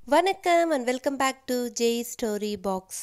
வணக்கம் and welcome back to Jai story box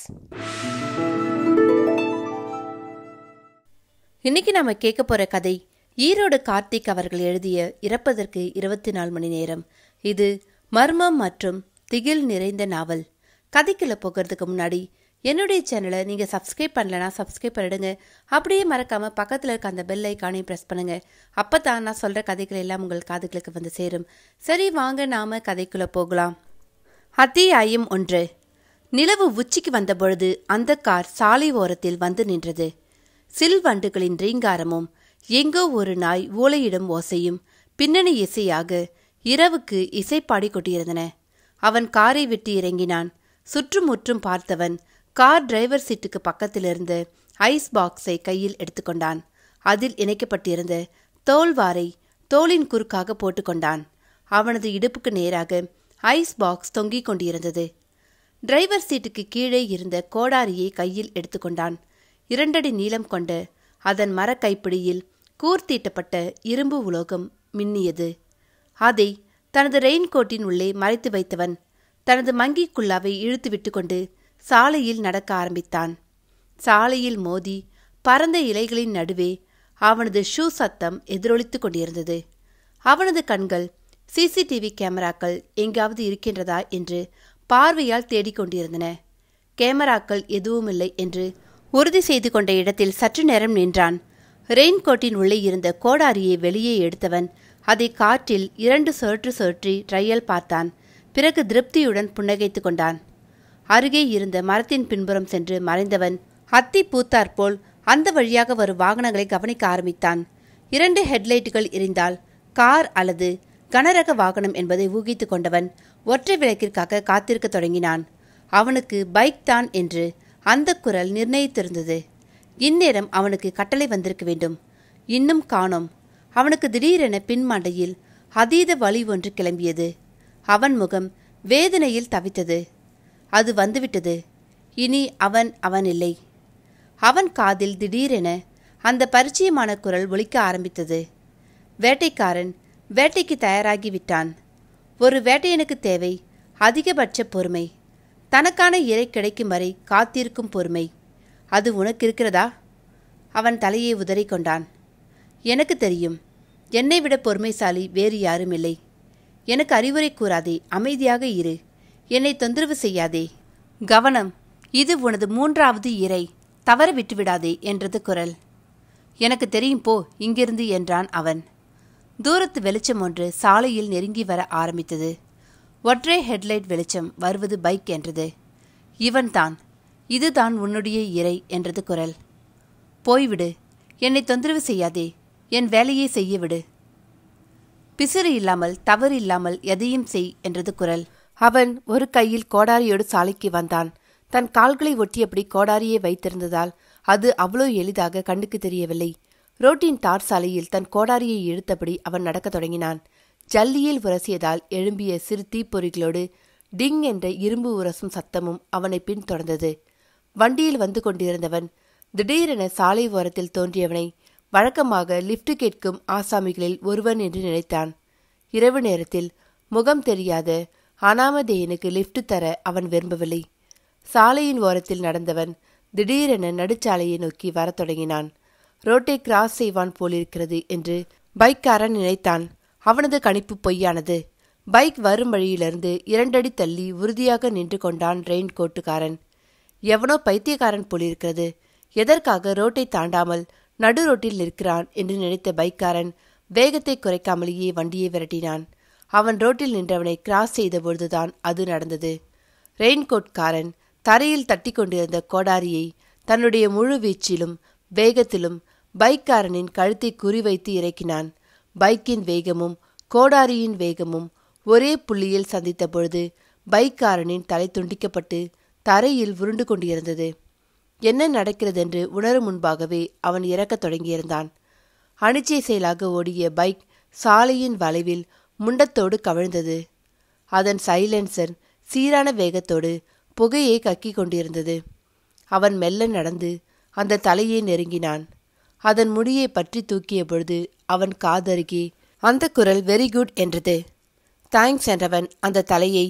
இன்னைக்கு நாம கேட்க போற கதை ஈரோடு கார்த்திக் அவர்கள் எழுதிய இறப்பதற்கு இருபத்தி நாலு மணி நேரம் இது மர்மம் மற்றும் திகில் நிறைந்த நாவல் கதைக்குள்ள போகிறதுக்கு முன்னாடி என்னுடைய சேனலை நீங்க சப்ஸ்கிரைப் பண்ணலனா சப்ஸ்கிரைப் பண்ணிடுங்க அப்படியே மறக்காம பக்கத்துல இருக்க அந்த பெல் ஐக்கானையும் பிரஸ் பண்ணுங்க அப்பதான் நான் சொல்ற கதைகள் எல்லாம் உங்கள் காதுகளுக்கு வந்து சேரும் சரி வாங்க நாம கதைக்குள்ள போகலாம் அத்தியாயம் ஒன்று நிலவு உச்சிக்கு வந்தபொழுது அந்த கார் சாலை ஓரத்தில் வந்து நின்றது சில்வண்டுகளின் ரீங்காரமும் எங்கோ ஒரு நாய் ஓலையிடும் ஓசையும் பின்னணி இசையாக இரவுக்கு இசை பாடிக் கொண்டிருந்தன அவன் காரை விட்டு இறங்கினான் சுற்றுமுற்றும் பார்த்தவன் கார் டிரைவர் சீட்டுக்கு பக்கத்தில் இருந்த ஐஸ் பாக்ஸை கையில் எடுத்துக்கொண்டான் அதில் இணைக்கப்பட்டிருந்த தோல்வாரை தோளின் குறுக்காக போட்டுக்கொண்டான் அவனது இடுப்புக்கு நேராக ஐஸ் பாக்ஸ் தொங்கிக் கொண்டிருந்தது டிரைவர் சீட்டுக்கு கீழே இருந்த கோடாரியை கையில் எடுத்துக்கொண்டான் இரண்டடி நீளம் கொண்ட அதன் மரக்கைப்பிடியில் கூர்த்தீட்டப்பட்ட இரும்பு உலோகம் மின்னியது அதை தனது ரெயின்கோட்டின் உள்ளே மறைத்து வைத்தவன் தனது மங்கிக் குல்லாவை இழுத்து விட்டுக்கொண்டு சாலையில் நடக்க ஆரம்பித்தான் சாலையில் மோதி பரந்த இலைகளின் நடுவே அவனது ஷூ சத்தம் எதிரொலித்துக் கொண்டிருந்தது அவனது கண்கள் சிசிடிவி கேமராக்கள் எங்காவது இருக்கின்றதா என்று பார்வையால் தேடிக்கொண்டிருந்தன கேமராக்கள் எதுவுமில்லை என்று உறுதி செய்து கொண்ட இடத்தில் சற்று நேரம் நின்றான் ரெயின்கோட்டின் உள்ளே இருந்த கோடாரியை வெளியே எடுத்தவன் அதை காற்றில் இரண்டு சுழற்று சுழற்றி ட்ரையல் பார்த்தான் பிறகு திருப்தியுடன் புன்னகைத்துக் கொண்டான் அருகே இருந்த மரத்தின் பின்புறம் சென்று மறைந்தவன் அத்தி பூத்தாற்போல் அந்த வழியாக வரும் வாகனங்களை கவனிக்க ஆரம்பித்தான் இரண்டு ஹெட்லைட்டுகள் எரிந்தால் கார் அல்லது கனரக வாகனம் என்பதை ஊகித்துக் கொண்டவன் ஒற்றை விளக்கிற்காக காத்திருக்கத் தொடங்கினான் அவனுக்கு பைக் தான் என்று அந்த குரல் நிர்ணயித்திருந்தது இந்நேரம் அவனுக்கு கட்டளை வந்திருக்க வேண்டும் இன்னும் காணோம் அவனுக்கு திடீரென பின்மண்டையில் அதீத வலி ஒன்று கிளம்பியது அவன் முகம் வேதனையில் தவித்தது அது வந்துவிட்டது இனி அவன் அவன் இல்லை அவன் காதில் திடீரென அந்த பரிச்சயமான குரல் ஒலிக்க ஆரம்பித்தது வேட்டைக்காரன் வேட்டைக்கு தயாராகி விட்டான் ஒரு வேட்டையனுக்கு தேவை அதிகபட்ச பொறுமை தனக்கான இறை கிடைக்கும் வரை காத்திருக்கும் பொறுமை அது உனக்கு இருக்கிறதா அவன் தலையை உதறிக் கொண்டான் எனக்கு தெரியும் என்னை விட பொறுமைசாலி வேறு யாரும் இல்லை எனக்கு அறிவுரை கூறாதே அமைதியாக இரு என்னை தொந்தரவு செய்யாதே கவனம் இது உனது மூன்றாவது இறை தவற விட்டுவிடாதே என்றது குரல் எனக்கு தெரியும் போ இங்கிருந்து என்றான் அவன் தூரத்து வெளிச்சம் ஒன்று சாலையில் நெருங்கி வர ஆரம்பித்தது ஒற்றை ஹெட்லைட் வெளிச்சம் வருவது பைக் என்றது இவன்தான் இதுதான் உன்னுடைய இறை என்றது குரல் போய்விடு என்னை தொந்தரவு செய்யாதே என் வேலையை செய்ய விடு பிசிறு இல்லாமல் தவறு இல்லாமல் எதையும் செய் என்றது குரல் அவன் ஒரு கையில் கோடாரியோடு சாலைக்கு வந்தான் தன் கால்களை ஒட்டியபடி கோடாரியை வைத்திருந்ததால் அது அவ்வளோ எளிதாக கண்ணுக்கு தெரியவில்லை ரோட்டின் தார் சாலையில் தன் கோடாரியை இழுத்தபடி அவன் நடக்கத் தொடங்கினான் ஜல்லியில் உரசியதால் எழும்பிய சிறு தீப்பொறிகளோடு டிங் என்ற இரும்பு உரசும் சத்தமும் அவனை பின்தொடர்ந்தது வண்டியில் வந்து கொண்டிருந்தவன் திடீரென சாலை ஓரத்தில் தோன்றியவனை வழக்கமாக லிப்ட் கேட்கும் ஆசாமிகளில் ஒருவன் என்று நினைத்தான் இரவு நேரத்தில் முகம் தெரியாத அனாமதேயனுக்கு லிப்ட் தர அவன் விரும்பவில்லை சாலையின் ஓரத்தில் நடந்தவன் திடீரென நடுச்சாலையை நோக்கி வரத் தொடங்கினான் ரோட்டை கிராஸ் செய்வான் போலிருக்கிறது என்று பைக்காரன் நினைத்தான் அவனது கணிப்பு பொய்யானது பைக் வரும் வழியிலிருந்து இரண்டடி தள்ளி உறுதியாக நின்று கொண்டான் ரெயின் கோட்டுக்காரன் எவனோ பைத்தியக்காரன் போலிருக்கிறது எதற்காக ரோட்டை தாண்டாமல் நடு ரோட்டில் நிற்கிறான் என்று நினைத்த பைக்காரன் வேகத்தை குறைக்காமலேயே வண்டியை விரட்டினான் அவன் ரோட்டில் நின்றவனை கிராஸ் செய்தபொழுதுதான் அது நடந்தது ரெயின்கோட்காரன் தரையில் தட்டி கொண்டிருந்த கோடாரியை தன்னுடைய முழு வீச்சிலும் வேகத்திலும் பைக்காரனின் கழுத்தை குறிவைத்து இறக்கினான் பைக்கின் வேகமும் கோடாரியின் வேகமும் ஒரே புள்ளியில் சந்தித்த பொழுது பைக்காரனின் தலை துண்டிக்கப்பட்டு தரையில் உருண்டு கொண்டிருந்தது என்ன நடக்கிறதென்று உணரும் முன்பாகவே அவன் இறக்கத் தொடங்கியிருந்தான் அனிச்சை செயலாக ஓடிய பைக் சாலையின் வளைவில் முண்டத்தோடு கவிழ்ந்தது அதன் சைலன்சர் சீரான வேகத்தோடு புகையை கக்கிக் கொண்டிருந்தது அவன் மெல்ல நடந்து அந்த தலையை நெருங்கினான் அதன் முடியை பற்றி தூக்கிய பொழுது அவன் காதருகே அந்த குரல் வெரி குட் என்றது தேங்க்ஸ் என்றவன் அந்த தலையை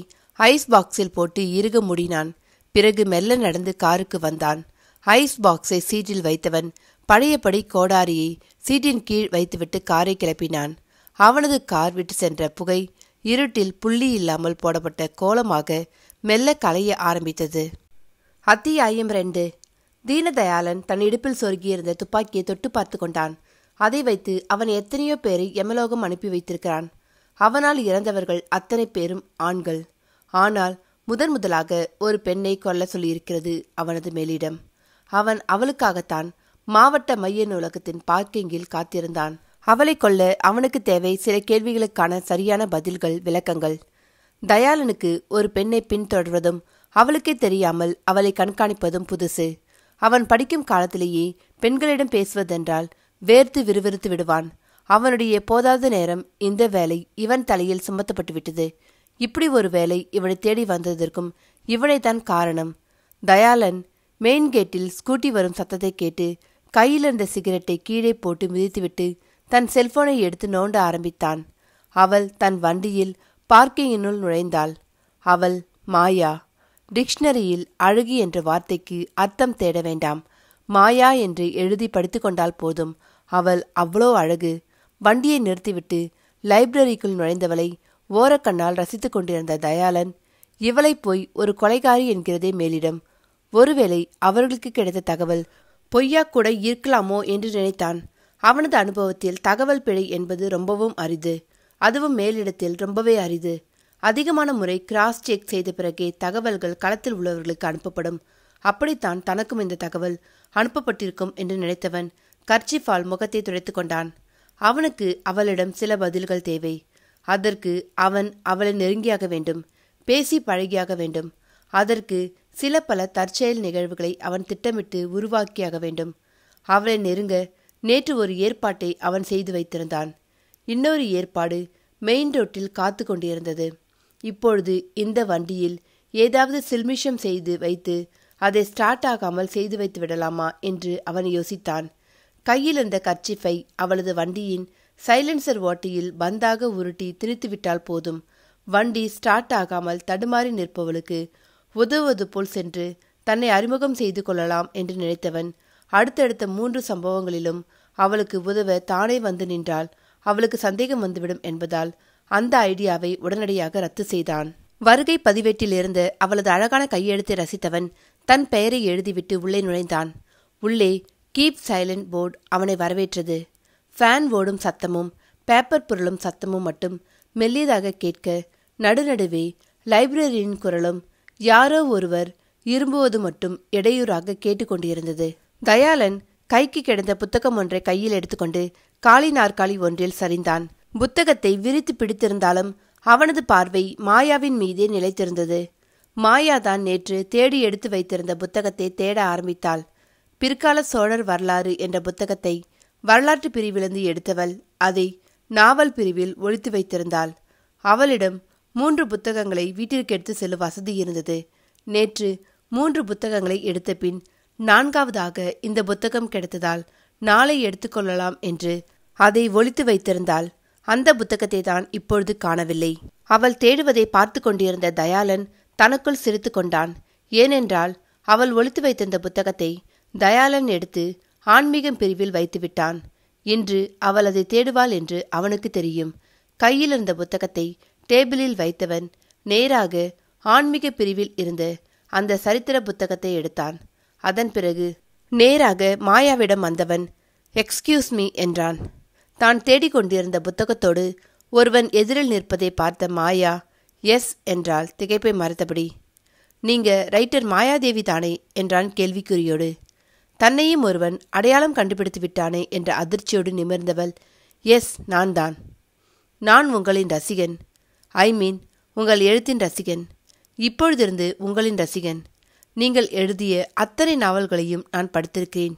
ஐஸ் பாக்ஸில் போட்டு இறுக மூடினான் பிறகு மெல்ல நடந்து காருக்கு வந்தான் ஐஸ் பாக்ஸை சீட்டில் வைத்தவன் பழையபடி கோடாரியை சீட்டின் கீழ் வைத்துவிட்டு காரை கிளப்பினான் அவனது கார் விட்டு சென்ற புகை இருட்டில் புள்ளி இல்லாமல் போடப்பட்ட கோலமாக மெல்ல கலைய ஆரம்பித்தது அத்தியாயம் ரெண்டு தீனதயாளன் தன் இடுப்பில் சொருகியிருந்த துப்பாக்கியை தொட்டு பார்த்து கொண்டான் அதை வைத்து அவன் எத்தனையோ பேரை யமலோகம் அனுப்பி வைத்திருக்கிறான் அவனால் இறந்தவர்கள் அத்தனை பேரும் ஆண்கள் ஆனால் முதன் முதலாக ஒரு பெண்ணை கொல்ல சொல்லியிருக்கிறது அவனது மேலிடம் அவன் அவளுக்காகத்தான் மாவட்ட மைய நூலகத்தின் பார்க்கிங்கில் காத்திருந்தான் அவளை கொல்ல அவனுக்கு தேவை சில கேள்விகளுக்கான சரியான பதில்கள் விளக்கங்கள் தயாளனுக்கு ஒரு பெண்ணை பின்தொடர்வதும் அவளுக்கே தெரியாமல் அவளை கண்காணிப்பதும் புதுசு அவன் படிக்கும் காலத்திலேயே பெண்களிடம் பேசுவதென்றால் வேர்த்து விறுவிறுத்து விடுவான் அவனுடைய போதாத நேரம் இந்த வேலை இவன் தலையில் சுமத்தப்பட்டு விட்டது இப்படி ஒரு வேலை இவனை தேடி வந்ததற்கும் இவனைத்தான் காரணம் தயாளன் மெயின் கேட்டில் ஸ்கூட்டி வரும் சத்தத்தை கேட்டு கையில் இருந்த சிகரெட்டை கீழே போட்டு மிதித்துவிட்டு தன் செல்போனை எடுத்து நோண்ட ஆரம்பித்தான் அவள் தன் வண்டியில் பார்க்கிங்கினுள் நுழைந்தாள் அவள் மாயா டிக்ஷனரியில் அழகி என்ற வார்த்தைக்கு அர்த்தம் தேட வேண்டாம் மாயா என்று எழுதி படித்து கொண்டால் போதும் அவள் அவ்வளோ அழகு வண்டியை நிறுத்திவிட்டு லைப்ரரிக்குள் நுழைந்தவளை ஓரக்கண்ணால் ரசித்துக் கொண்டிருந்த தயாளன் இவளை போய் ஒரு கொலைகாரி என்கிறதே மேலிடம் ஒருவேளை அவர்களுக்கு கிடைத்த தகவல் பொய்யா கூட இருக்கலாமோ என்று நினைத்தான் அவனது அனுபவத்தில் தகவல் பிழை என்பது ரொம்பவும் அரிது அதுவும் மேலிடத்தில் ரொம்பவே அரிது அதிகமான முறை கிராஸ் செக் செய்த பிறகே தகவல்கள் களத்தில் உள்ளவர்களுக்கு அனுப்பப்படும் அப்படித்தான் தனக்கும் இந்த தகவல் அனுப்பப்பட்டிருக்கும் என்று நினைத்தவன் கர்ச்சிஃபால் முகத்தை துடைத்து கொண்டான் அவனுக்கு அவளிடம் சில பதில்கள் தேவை அதற்கு அவன் அவளை நெருங்கியாக வேண்டும் பேசி பழகியாக வேண்டும் அதற்கு சில பல தற்செயல் நிகழ்வுகளை அவன் திட்டமிட்டு உருவாக்கியாக வேண்டும் அவளை நெருங்க நேற்று ஒரு ஏற்பாட்டை அவன் செய்து வைத்திருந்தான் இன்னொரு ஏற்பாடு மெயின் ரோட்டில் காத்து கொண்டிருந்தது இப்பொழுது இந்த வண்டியில் ஏதாவது சில்மிஷம் செய்து வைத்து அதை ஸ்டார்ட் ஆகாமல் செய்து வைத்து விடலாமா என்று அவன் யோசித்தான் கையில் இருந்த கர்ச்சிஃபை அவளது வண்டியின் சைலன்சர் ஓட்டியில் பந்தாக உருட்டி திணித்துவிட்டால் போதும் வண்டி ஸ்டார்ட் ஆகாமல் தடுமாறி நிற்பவளுக்கு உதவுவது போல் சென்று தன்னை அறிமுகம் செய்து கொள்ளலாம் என்று நினைத்தவன் அடுத்தடுத்த மூன்று சம்பவங்களிலும் அவளுக்கு உதவ தானே வந்து நின்றால் அவளுக்கு சந்தேகம் வந்துவிடும் என்பதால் அந்த ஐடியாவை உடனடியாக ரத்து செய்தான் வருகை பதிவேட்டிலிருந்து அவளது அழகான கையெழுத்தை ரசித்தவன் தன் பெயரை எழுதிவிட்டு உள்ளே நுழைந்தான் உள்ளே கீப் சைலண்ட் போர்டு அவனை வரவேற்றது ஃபேன் ஓடும் சத்தமும் பேப்பர் புரளும் சத்தமும் மட்டும் மெல்லியதாக கேட்க நடுநடுவே லைப்ரரியின் குரலும் யாரோ ஒருவர் இரும்புவது மட்டும் இடையூறாக கேட்டுக்கொண்டிருந்தது தயாளன் கைக்கு கிடந்த புத்தகம் ஒன்றை கையில் எடுத்துக்கொண்டு காலி நாற்காலி ஒன்றில் சரிந்தான் புத்தகத்தை விரித்து பிடித்திருந்தாலும் அவனது பார்வை மாயாவின் மீதே நிலைத்திருந்தது மாயாதான் நேற்று தேடி எடுத்து வைத்திருந்த புத்தகத்தை தேட ஆரம்பித்தாள் பிற்கால சோழர் வரலாறு என்ற புத்தகத்தை வரலாற்று பிரிவிலிருந்து எடுத்தவள் அதை நாவல் பிரிவில் ஒழித்து வைத்திருந்தாள் அவளிடம் மூன்று புத்தகங்களை வீட்டிற்கு எடுத்து செல்லும் வசதி இருந்தது நேற்று மூன்று புத்தகங்களை எடுத்த பின் நான்காவதாக இந்த புத்தகம் கிடைத்ததால் நாளை எடுத்துக்கொள்ளலாம் என்று அதை ஒழித்து வைத்திருந்தாள் அந்த புத்தகத்தை தான் இப்பொழுது காணவில்லை அவள் தேடுவதை பார்த்து கொண்டிருந்த தயாளன் தனக்குள் சிரித்து கொண்டான் ஏனென்றால் அவள் ஒழித்து வைத்திருந்த புத்தகத்தை தயாளன் எடுத்து ஆன்மீகம் பிரிவில் வைத்துவிட்டான் இன்று அவள் அதை தேடுவாள் என்று அவனுக்கு தெரியும் கையில் இருந்த புத்தகத்தை டேபிளில் வைத்தவன் நேராக ஆன்மீக பிரிவில் இருந்த அந்த சரித்திர புத்தகத்தை எடுத்தான் அதன் பிறகு நேராக மாயாவிடம் வந்தவன் எக்ஸ்கியூஸ் மீ என்றான் தான் தேடிக்கொண்டிருந்த புத்தகத்தோடு ஒருவன் எதிரில் நிற்பதை பார்த்த மாயா எஸ் என்றால் திகைப்பை மறைத்தபடி நீங்க ரைட்டர் மாயாதேவி தானே என்றான் கேள்விக்குறியோடு தன்னையும் ஒருவன் அடையாளம் கண்டுபிடித்து விட்டானே என்ற அதிர்ச்சியோடு நிமிர்ந்தவள் எஸ் நான் தான் நான் உங்களின் ரசிகன் ஐ மீன் உங்கள் எழுத்தின் ரசிகன் இப்பொழுதிருந்து உங்களின் ரசிகன் நீங்கள் எழுதிய அத்தனை நாவல்களையும் நான் படித்திருக்கிறேன்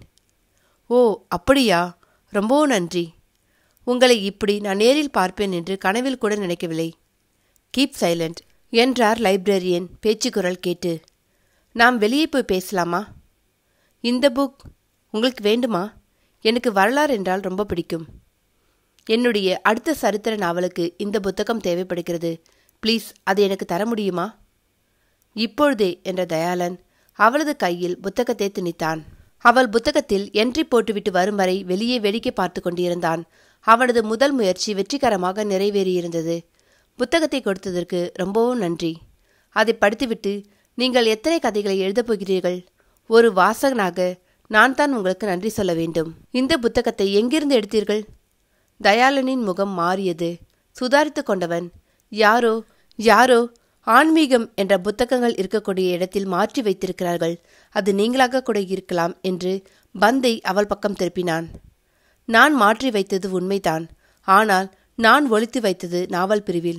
ஓ அப்படியா ரொம்பவும் நன்றி உங்களை இப்படி நான் நேரில் பார்ப்பேன் என்று கனவில் கூட நினைக்கவில்லை கீப் சைலண்ட் என்றார் லைப்ரரியன் பேச்சுக்குரல் கேட்டு நாம் வெளியே போய் பேசலாமா இந்த புக் உங்களுக்கு வேண்டுமா எனக்கு வரலாறு என்றால் ரொம்ப பிடிக்கும் என்னுடைய அடுத்த சரித்திர நாவலுக்கு இந்த புத்தகம் தேவைப்படுகிறது ப்ளீஸ் அதை எனக்கு தர முடியுமா இப்பொழுதே என்ற தயாளன் அவளது கையில் புத்தகத்தை திணித்தான் அவள் புத்தகத்தில் என்ட்ரி போட்டுவிட்டு வரும் வரை வெளியே வேடிக்கை பார்த்து கொண்டிருந்தான் அவனது முதல் முயற்சி வெற்றிகரமாக நிறைவேறியிருந்தது புத்தகத்தை கொடுத்ததற்கு ரொம்பவும் நன்றி அதை படித்துவிட்டு நீங்கள் எத்தனை கதைகளை எழுதப் போகிறீர்கள் ஒரு வாசகனாக நான் தான் உங்களுக்கு நன்றி சொல்ல வேண்டும் இந்த புத்தகத்தை எங்கிருந்து எடுத்தீர்கள் தயாளனின் முகம் மாறியது சுதாரித்து கொண்டவன் யாரோ யாரோ ஆன்மீகம் என்ற புத்தகங்கள் இருக்கக்கூடிய இடத்தில் மாற்றி வைத்திருக்கிறார்கள் அது நீங்களாக கூட இருக்கலாம் என்று பந்தை அவள் பக்கம் திருப்பினான் நான் மாற்றி வைத்தது உண்மைதான் ஆனால் நான் ஒழித்து வைத்தது நாவல் பிரிவில்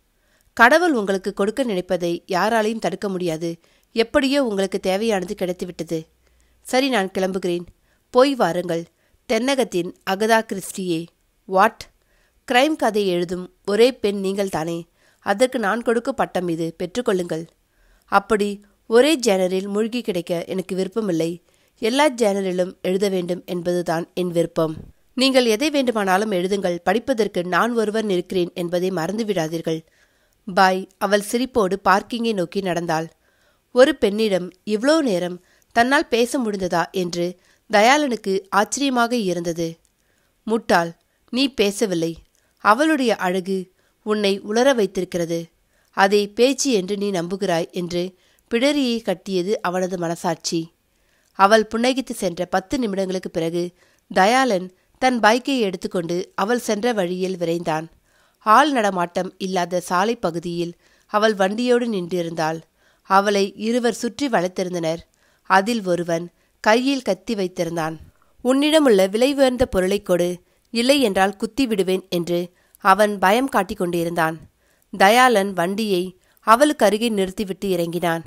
கடவுள் உங்களுக்கு கொடுக்க நினைப்பதை யாராலையும் தடுக்க முடியாது எப்படியோ உங்களுக்கு தேவையானது கிடைத்துவிட்டது சரி நான் கிளம்புகிறேன் போய் வாருங்கள் தென்னகத்தின் அகதா கிறிஸ்டியே வாட் கிரைம் கதை எழுதும் ஒரே பெண் நீங்கள் தானே அதற்கு நான் கொடுக்கும் பட்டம் இது பெற்றுக்கொள்ளுங்கள் அப்படி ஒரே ஜேனரில் மூழ்கி கிடைக்க எனக்கு விருப்பமில்லை எல்லா ஜேனரிலும் எழுத வேண்டும் என்பதுதான் என் விருப்பம் நீங்கள் எதை வேண்டுமானாலும் எழுதுங்கள் படிப்பதற்கு நான் ஒருவன் இருக்கிறேன் என்பதை மறந்துவிடாதீர்கள் பாய் அவள் சிரிப்போடு பார்க்கிங்கை நோக்கி நடந்தாள் ஒரு பெண்ணிடம் இவ்வளோ நேரம் தன்னால் பேச முடிந்ததா என்று தயாளனுக்கு ஆச்சரியமாக இருந்தது முட்டாள் நீ பேசவில்லை அவளுடைய அழகு உன்னை உளர வைத்திருக்கிறது அதை பேச்சு என்று நீ நம்புகிறாய் என்று பிடரியை கட்டியது அவனது மனசாட்சி அவள் புன்னகித்து சென்ற பத்து நிமிடங்களுக்கு பிறகு தயாளன் தன் பைக்கை எடுத்துக்கொண்டு அவள் சென்ற வழியில் விரைந்தான் ஆள் நடமாட்டம் இல்லாத சாலை பகுதியில் அவள் வண்டியோடு நின்றிருந்தாள் அவளை இருவர் சுற்றி வளைத்திருந்தனர் அதில் ஒருவன் கையில் கத்தி வைத்திருந்தான் உன்னிடமுள்ள விலை உயர்ந்த பொருளை கொடு இல்லை என்றால் குத்தி விடுவேன் என்று அவன் பயம் காட்டிக் கொண்டிருந்தான் தயாளன் வண்டியை அவளுக்கு அருகே நிறுத்திவிட்டு இறங்கினான்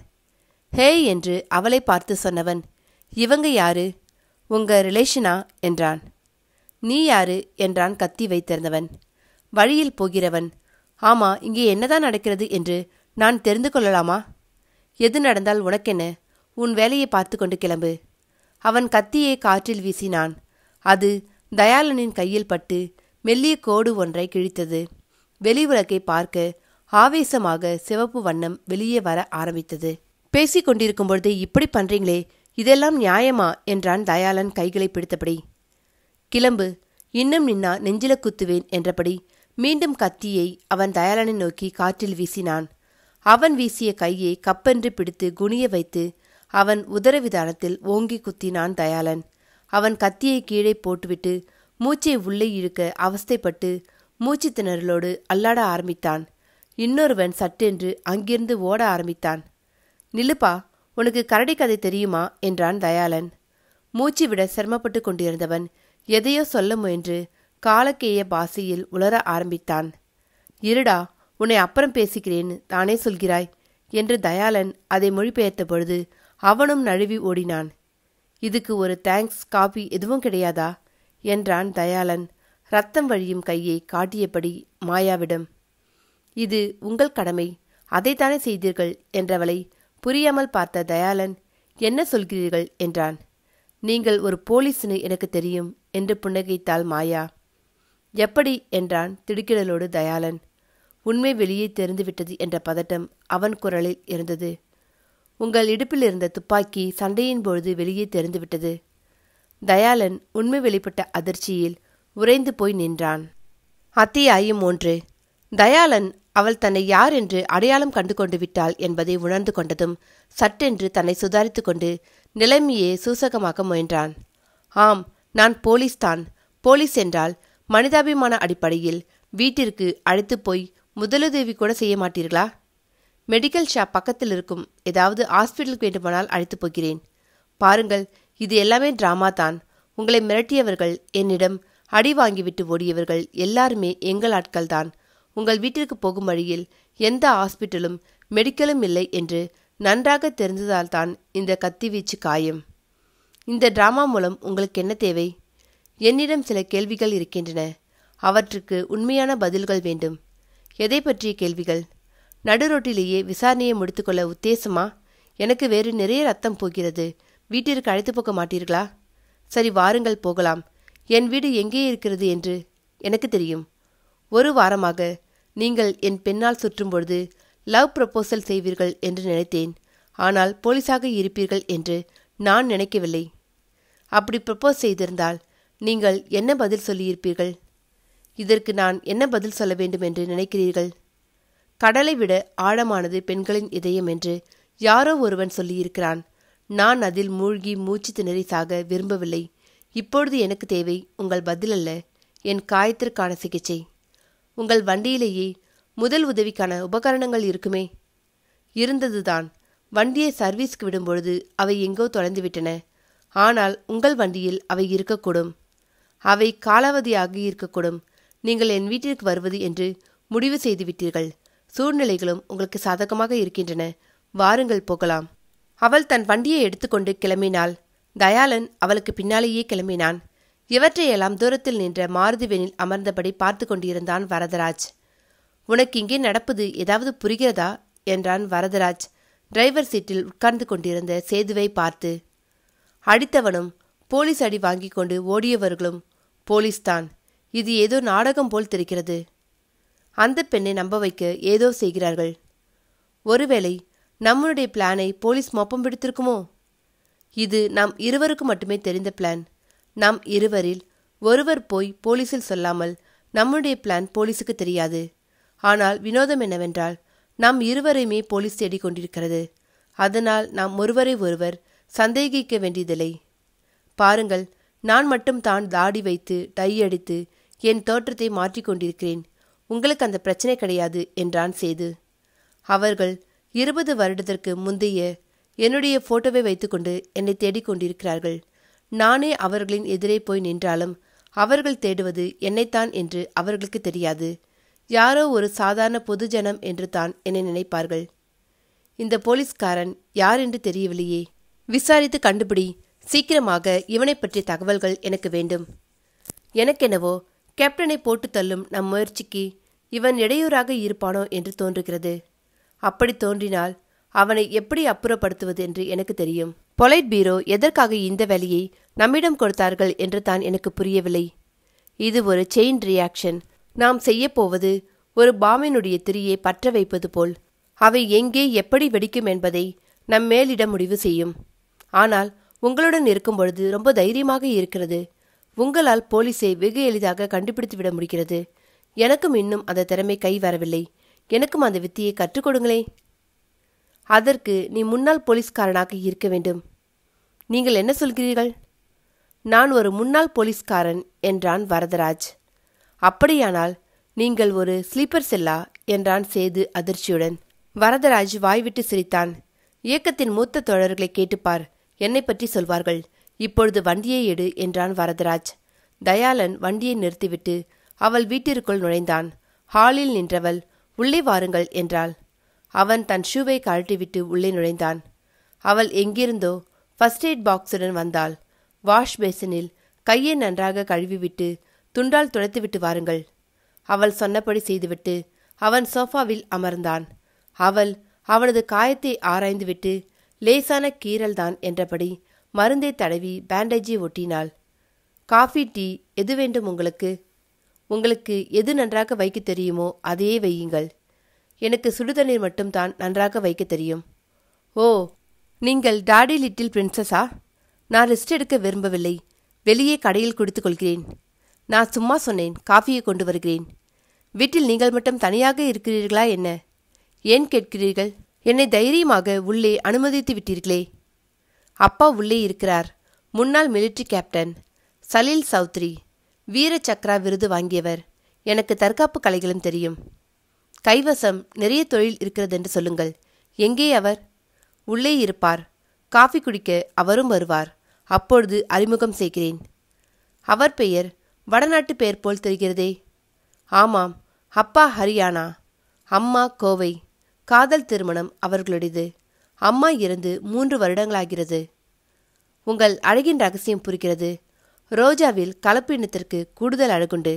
ஹே என்று அவளை பார்த்து சொன்னவன் இவங்க யாரு உங்க ரிலேஷனா என்றான் நீ யாரு என்றான் கத்தி வைத்திருந்தவன் வழியில் போகிறவன் ஆமா இங்கே என்னதான் நடக்கிறது என்று நான் தெரிந்து கொள்ளலாமா எது நடந்தால் உனக்கென்ன உன் வேலையை பார்த்து கொண்டு கிளம்பு அவன் கத்தியை காற்றில் வீசினான் அது தயாளனின் கையில் பட்டு மெல்லிய கோடு ஒன்றை கிழித்தது வெளி உலகை பார்க்க ஆவேசமாக சிவப்பு வண்ணம் வெளியே வர ஆரம்பித்தது பேசிக் கொண்டிருக்கும் பொழுது இப்படி பண்றீங்களே இதெல்லாம் நியாயமா என்றான் தயாளன் கைகளை பிடித்தபடி கிளம்பு இன்னும் நின்னா நெஞ்சில குத்துவேன் என்றபடி மீண்டும் கத்தியை அவன் தயாளனை நோக்கி காற்றில் வீசினான் அவன் வீசிய கையை கப்பென்று பிடித்து குனிய வைத்து அவன் உதரவிதானத்தில் ஓங்கி குத்தினான் தயாளன் அவன் கத்தியை கீழே போட்டுவிட்டு மூச்சை உள்ளே இழுக்க அவஸ்தைப்பட்டு மூச்சு திணறலோடு அல்லாட ஆரம்பித்தான் இன்னொருவன் சட்டென்று அங்கிருந்து ஓட ஆரம்பித்தான் நில்லுப்பா உனக்கு கரடி கதை தெரியுமா என்றான் தயாளன் மூச்சு விட சிரமப்பட்டு கொண்டிருந்தவன் எதையோ சொல்ல முயன்று காலக்கேய பாசையில் உளர ஆரம்பித்தான் இருடா உன்னை அப்புறம் பேசிக்கிறேன்னு தானே சொல்கிறாய் என்று தயாளன் அதை மொழிபெயர்த்த பொழுது அவனும் நழுவி ஓடினான் இதுக்கு ஒரு தேங்க்ஸ் காபி எதுவும் கிடையாதா என்றான் தயாளன் ரத்தம் வழியும் கையை காட்டியபடி மாயாவிடம் இது உங்கள் கடமை அதைத்தானே செய்தீர்கள் என்றவளை புரியாமல் பார்த்த தயாளன் என்ன சொல்கிறீர்கள் என்றான் நீங்கள் ஒரு போலீஸ்னு எனக்கு தெரியும் என்று புன்னகைத்தாள் மாயா எப்படி என்றான் திடுக்கிடலோடு தயாளன் உண்மை வெளியே தெரிந்துவிட்டது என்ற பதட்டம் அவன் குரலில் இருந்தது உங்கள் இடுப்பில் இருந்த துப்பாக்கி சண்டையின் பொழுது வெளியே தெரிந்துவிட்டது தயாளன் உண்மை வெளிப்பட்ட அதிர்ச்சியில் உறைந்து போய் நின்றான் அத்தியாயம் ஒன்று தயாளன் அவள் தன்னை யார் என்று அடையாளம் கண்டு கொண்டு விட்டாள் என்பதை உணர்ந்து கொண்டதும் சட்டென்று தன்னை சுதாரித்து கொண்டு நிலைமையை சூசகமாக்க முயன்றான் ஆம் நான் போலீஸ் தான் போலீஸ் என்றால் மனிதாபிமான அடிப்படையில் வீட்டிற்கு அழைத்து போய் முதலுதவி கூட செய்ய மாட்டீர்களா மெடிக்கல் ஷாப் பக்கத்தில் இருக்கும் ஏதாவது ஹாஸ்பிட்டலுக்கு வேண்டுமானால் அழைத்து போகிறேன் பாருங்கள் இது எல்லாமே டிராமா தான் உங்களை மிரட்டியவர்கள் என்னிடம் அடி வாங்கிவிட்டு ஓடியவர்கள் எல்லாருமே எங்கள் ஆட்கள் தான் உங்கள் வீட்டிற்கு போகும் வழியில் எந்த ஹாஸ்பிட்டலும் மெடிக்கலும் இல்லை என்று நன்றாக தெரிந்ததால்தான் இந்த கத்திவீச்சு காயம் இந்த டிராமா மூலம் உங்களுக்கு என்ன தேவை என்னிடம் சில கேள்விகள் இருக்கின்றன அவற்றுக்கு உண்மையான பதில்கள் வேண்டும் எதை பற்றிய கேள்விகள் நடுரோட்டிலேயே விசாரணையை முடித்துக்கொள்ள உத்தேசமா எனக்கு வேறு நிறைய ரத்தம் போகிறது வீட்டிற்கு அழைத்து போக மாட்டீர்களா சரி வாருங்கள் போகலாம் என் வீடு எங்கே இருக்கிறது என்று எனக்கு தெரியும் ஒரு வாரமாக நீங்கள் என் பெண்ணால் சுற்றும் பொழுது லவ் ப்ரப்போசல் செய்வீர்கள் என்று நினைத்தேன் ஆனால் போலீஸாக இருப்பீர்கள் என்று நான் நினைக்கவில்லை அப்படி ப்ரப்போஸ் செய்திருந்தால் நீங்கள் என்ன பதில் சொல்லியிருப்பீர்கள் இதற்கு நான் என்ன பதில் சொல்ல வேண்டும் என்று நினைக்கிறீர்கள் கடலை விட ஆழமானது பெண்களின் இதயம் என்று யாரோ ஒருவன் சொல்லியிருக்கிறான் நான் அதில் மூழ்கி மூச்சு திணறி சாக விரும்பவில்லை இப்பொழுது எனக்கு தேவை உங்கள் பதில் அல்ல என் காயத்திற்கான சிகிச்சை உங்கள் வண்டியிலேயே முதல் உதவிக்கான உபகரணங்கள் இருக்குமே இருந்ததுதான் வண்டியை சர்வீஸ்க்கு விடும்பொழுது அவை எங்கோ தொலைந்து விட்டன ஆனால் உங்கள் வண்டியில் அவை இருக்கக்கூடும் அவை காலாவதியாகி இருக்கக்கூடும் நீங்கள் என் வீட்டிற்கு வருவது என்று முடிவு செய்து விட்டீர்கள் சூழ்நிலைகளும் உங்களுக்கு சாதகமாக இருக்கின்றன வாருங்கள் போகலாம் அவள் தன் வண்டியை எடுத்துக்கொண்டு கிளம்பினாள் தயாளன் அவளுக்கு பின்னாலேயே கிளம்பினான் இவற்றையெல்லாம் தூரத்தில் நின்ற மாருதிவெனில் அமர்ந்தபடி பார்த்து கொண்டிருந்தான் வரதராஜ் உனக்கு இங்கே நடப்பது ஏதாவது புரிகிறதா என்றான் வரதராஜ் டிரைவர் சீட்டில் உட்கார்ந்து கொண்டிருந்த சேதுவை பார்த்து அடித்தவனும் போலீஸ் அடி வாங்கிக் கொண்டு ஓடியவர்களும் போலீஸ்தான் இது ஏதோ நாடகம் போல் தெரிகிறது அந்த பெண்ணை நம்ப வைக்க ஏதோ செய்கிறார்கள் ஒருவேளை நம்மளுடைய பிளானை போலீஸ் மொப்பம் பிடித்திருக்குமோ இது நாம் இருவருக்கு மட்டுமே தெரிந்த பிளான் நாம் இருவரில் ஒருவர் போய் போலீஸில் சொல்லாமல் நம்முடைய பிளான் போலீஸுக்கு தெரியாது ஆனால் வினோதம் என்னவென்றால் நாம் இருவரையுமே போலீஸ் தேடிக் கொண்டிருக்கிறது அதனால் நாம் ஒருவரை ஒருவர் சந்தேகிக்க வேண்டியதில்லை பாருங்கள் நான் மட்டும் தான் தாடி வைத்து டை அடித்து என் தோற்றத்தை மாற்றிக் கொண்டிருக்கிறேன் உங்களுக்கு அந்த பிரச்சனை கிடையாது என்றான் சேது அவர்கள் இருபது வருடத்திற்கு முந்தைய என்னுடைய போட்டோவை வைத்துக்கொண்டு என்னை தேடிக் கொண்டிருக்கிறார்கள் நானே அவர்களின் எதிரே போய் நின்றாலும் அவர்கள் தேடுவது என்னைத்தான் என்று அவர்களுக்கு தெரியாது யாரோ ஒரு சாதாரண பொதுஜனம் என்று தான் என்னை நினைப்பார்கள் இந்த போலீஸ்காரன் யார் என்று தெரியவில்லையே விசாரித்து கண்டுபிடி சீக்கிரமாக இவனை பற்றிய தகவல்கள் எனக்கு வேண்டும் எனக்கெனவோ கேப்டனை போட்டு தள்ளும் நம் முயற்சிக்கு இவன் இடையூறாக இருப்பானோ என்று தோன்றுகிறது அப்படி தோன்றினால் அவனை எப்படி அப்புறப்படுத்துவது என்று எனக்கு தெரியும் பொலைட் பீரோ எதற்காக இந்த வேலையை நம்மிடம் கொடுத்தார்கள் என்று தான் எனக்கு புரியவில்லை இது ஒரு செயின் ரியாக்ஷன் நாம் செய்யப்போவது ஒரு பாம்பினுடைய திரியை பற்ற வைப்பது போல் அவை எங்கே எப்படி வெடிக்கும் என்பதை நம் மேலிடம் முடிவு செய்யும் ஆனால் உங்களுடன் இருக்கும் பொழுது ரொம்ப தைரியமாக இருக்கிறது உங்களால் போலீஸை வெகு எளிதாக கண்டுபிடித்து விட முடிகிறது எனக்கும் இன்னும் அந்த திறமை கை வரவில்லை எனக்கும் அந்த வித்தியை கற்றுக் கொடுங்களே அதற்கு நீ முன்னாள் போலீஸ்காரனாக இருக்க வேண்டும் நீங்கள் என்ன சொல்கிறீர்கள் நான் ஒரு முன்னாள் போலீஸ்காரன் என்றான் வரதராஜ் அப்படியானால் நீங்கள் ஒரு ஸ்லீப்பர் செல்லா என்றான் சேது அதிர்ச்சியுடன் வரதராஜ் வாய்விட்டு சிரித்தான் இயக்கத்தின் மூத்த தோழர்களை கேட்டுப்பார் என்னை பற்றி சொல்வார்கள் இப்பொழுது வண்டியை எடு என்றான் வரதராஜ் தயாளன் வண்டியை நிறுத்திவிட்டு அவள் வீட்டிற்குள் நுழைந்தான் ஹாலில் நின்றவள் உள்ளே வாருங்கள் என்றாள் அவன் தன் ஷூவை கழட்டிவிட்டு உள்ளே நுழைந்தான் அவள் எங்கிருந்தோ ஃபர்ஸ்ட் எய்ட் பாக்ஸுடன் வந்தாள் வாஷ் பேசினில் கையை நன்றாக கழுவிவிட்டு துண்டால் துடைத்துவிட்டு வாருங்கள் அவள் சொன்னபடி செய்துவிட்டு அவன் சோஃபாவில் அமர்ந்தான் அவள் அவனது காயத்தை ஆராய்ந்துவிட்டு லேசான கீறல்தான் என்றபடி மருந்தை தடவி பேண்டேஜை ஒட்டினாள் காஃபி டீ எது வேண்டும் உங்களுக்கு உங்களுக்கு எது நன்றாக வைக்க தெரியுமோ அதையே வையுங்கள் எனக்கு சுடுதண்ணீர் மட்டும்தான் நன்றாக வைக்க தெரியும் ஓ நீங்கள் டாடி லிட்டில் பிரின்சஸா நான் ரெஸ்ட் எடுக்க விரும்பவில்லை வெளியே கடையில் குடித்துக் கொள்கிறேன் நான் சும்மா சொன்னேன் காஃபியை கொண்டு வருகிறேன் வீட்டில் நீங்கள் மட்டும் தனியாக இருக்கிறீர்களா என்ன ஏன் கேட்கிறீர்கள் என்னை தைரியமாக உள்ளே அனுமதித்து விட்டீர்களே அப்பா உள்ளே இருக்கிறார் முன்னாள் மிலிட்ரி கேப்டன் சலீல் சௌத்ரி வீர சக்ரா விருது வாங்கியவர் எனக்கு தற்காப்பு கலைகளும் தெரியும் கைவசம் நிறைய தொழில் இருக்கிறதென்று சொல்லுங்கள் எங்கே அவர் உள்ளே இருப்பார் காஃபி குடிக்க அவரும் வருவார் அப்பொழுது அறிமுகம் செய்கிறேன் அவர் பெயர் வடநாட்டு பெயர் போல் தெரிகிறதே ஆமாம் அப்பா ஹரியானா அம்மா கோவை காதல் திருமணம் அவர்களுடையது அம்மா இறந்து மூன்று வருடங்களாகிறது உங்கள் அழகின் ரகசியம் புரிகிறது ரோஜாவில் கலப்பு இனத்திற்கு கூடுதல் அழகுண்டு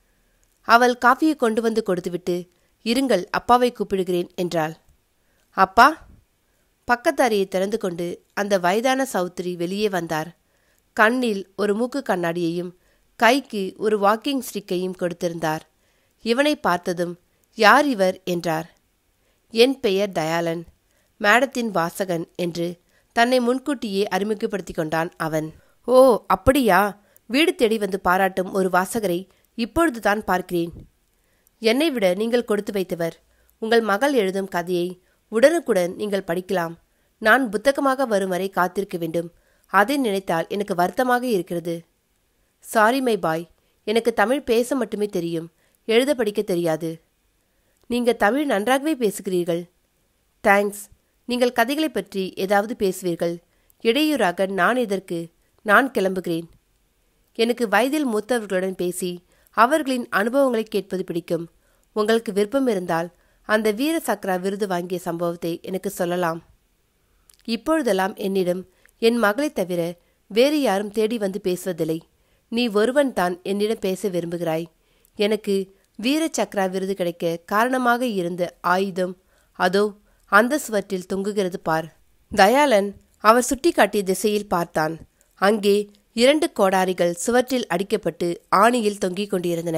அவள் காஃபியை கொண்டு வந்து கொடுத்துவிட்டு இருங்கள் அப்பாவை கூப்பிடுகிறேன் என்றாள் அப்பா பக்கத்தாரியை திறந்து கொண்டு அந்த வயதான சௌத்ரி வெளியே வந்தார் கண்ணில் ஒரு மூக்கு கண்ணாடியையும் கைக்கு ஒரு வாக்கிங் ஸ்டிக்கையும் கொடுத்திருந்தார் இவனை பார்த்ததும் யார் இவர் என்றார் என் பெயர் தயாளன் மேடத்தின் வாசகன் என்று தன்னை முன்கூட்டியே அறிமுகப்படுத்திக் கொண்டான் அவன் ஓ அப்படியா வீடு தேடி வந்து பாராட்டும் ஒரு வாசகரை இப்பொழுதுதான் பார்க்கிறேன் என்னை விட நீங்கள் கொடுத்து வைத்தவர் உங்கள் மகள் எழுதும் கதையை உடனுக்குடன் நீங்கள் படிக்கலாம் நான் புத்தகமாக வரும் வரை காத்திருக்க வேண்டும் அதை நினைத்தால் எனக்கு வருத்தமாக இருக்கிறது சாரி மை பாய் எனக்கு தமிழ் பேச மட்டுமே தெரியும் எழுத படிக்க தெரியாது நீங்க தமிழ் நன்றாகவே பேசுகிறீர்கள் தேங்க்ஸ் நீங்கள் கதைகளை பற்றி ஏதாவது பேசுவீர்கள் இடையூறாக நான் இதற்கு நான் கிளம்புகிறேன் எனக்கு வயதில் மூத்தவர்களுடன் பேசி அவர்களின் அனுபவங்களை கேட்பது பிடிக்கும் உங்களுக்கு விருப்பம் இருந்தால் அந்த வீர சக்ரா விருது வாங்கிய சம்பவத்தை எனக்கு சொல்லலாம் இப்பொழுதெல்லாம் என்னிடம் என் மகளைத் தவிர வேறு யாரும் தேடி வந்து பேசுவதில்லை நீ ஒருவன் தான் என்னிடம் பேச விரும்புகிறாய் எனக்கு வீர சக்ரா விருது கிடைக்க காரணமாக இருந்த ஆயுதம் அதோ அந்த சுவற்றில் தொங்குகிறது பார் தயாளன் அவர் சுட்டிக்காட்டிய திசையில் பார்த்தான் அங்கே இரண்டு கோடாரிகள் சுவற்றில் அடிக்கப்பட்டு ஆணியில் தொங்கிக் கொண்டிருந்தன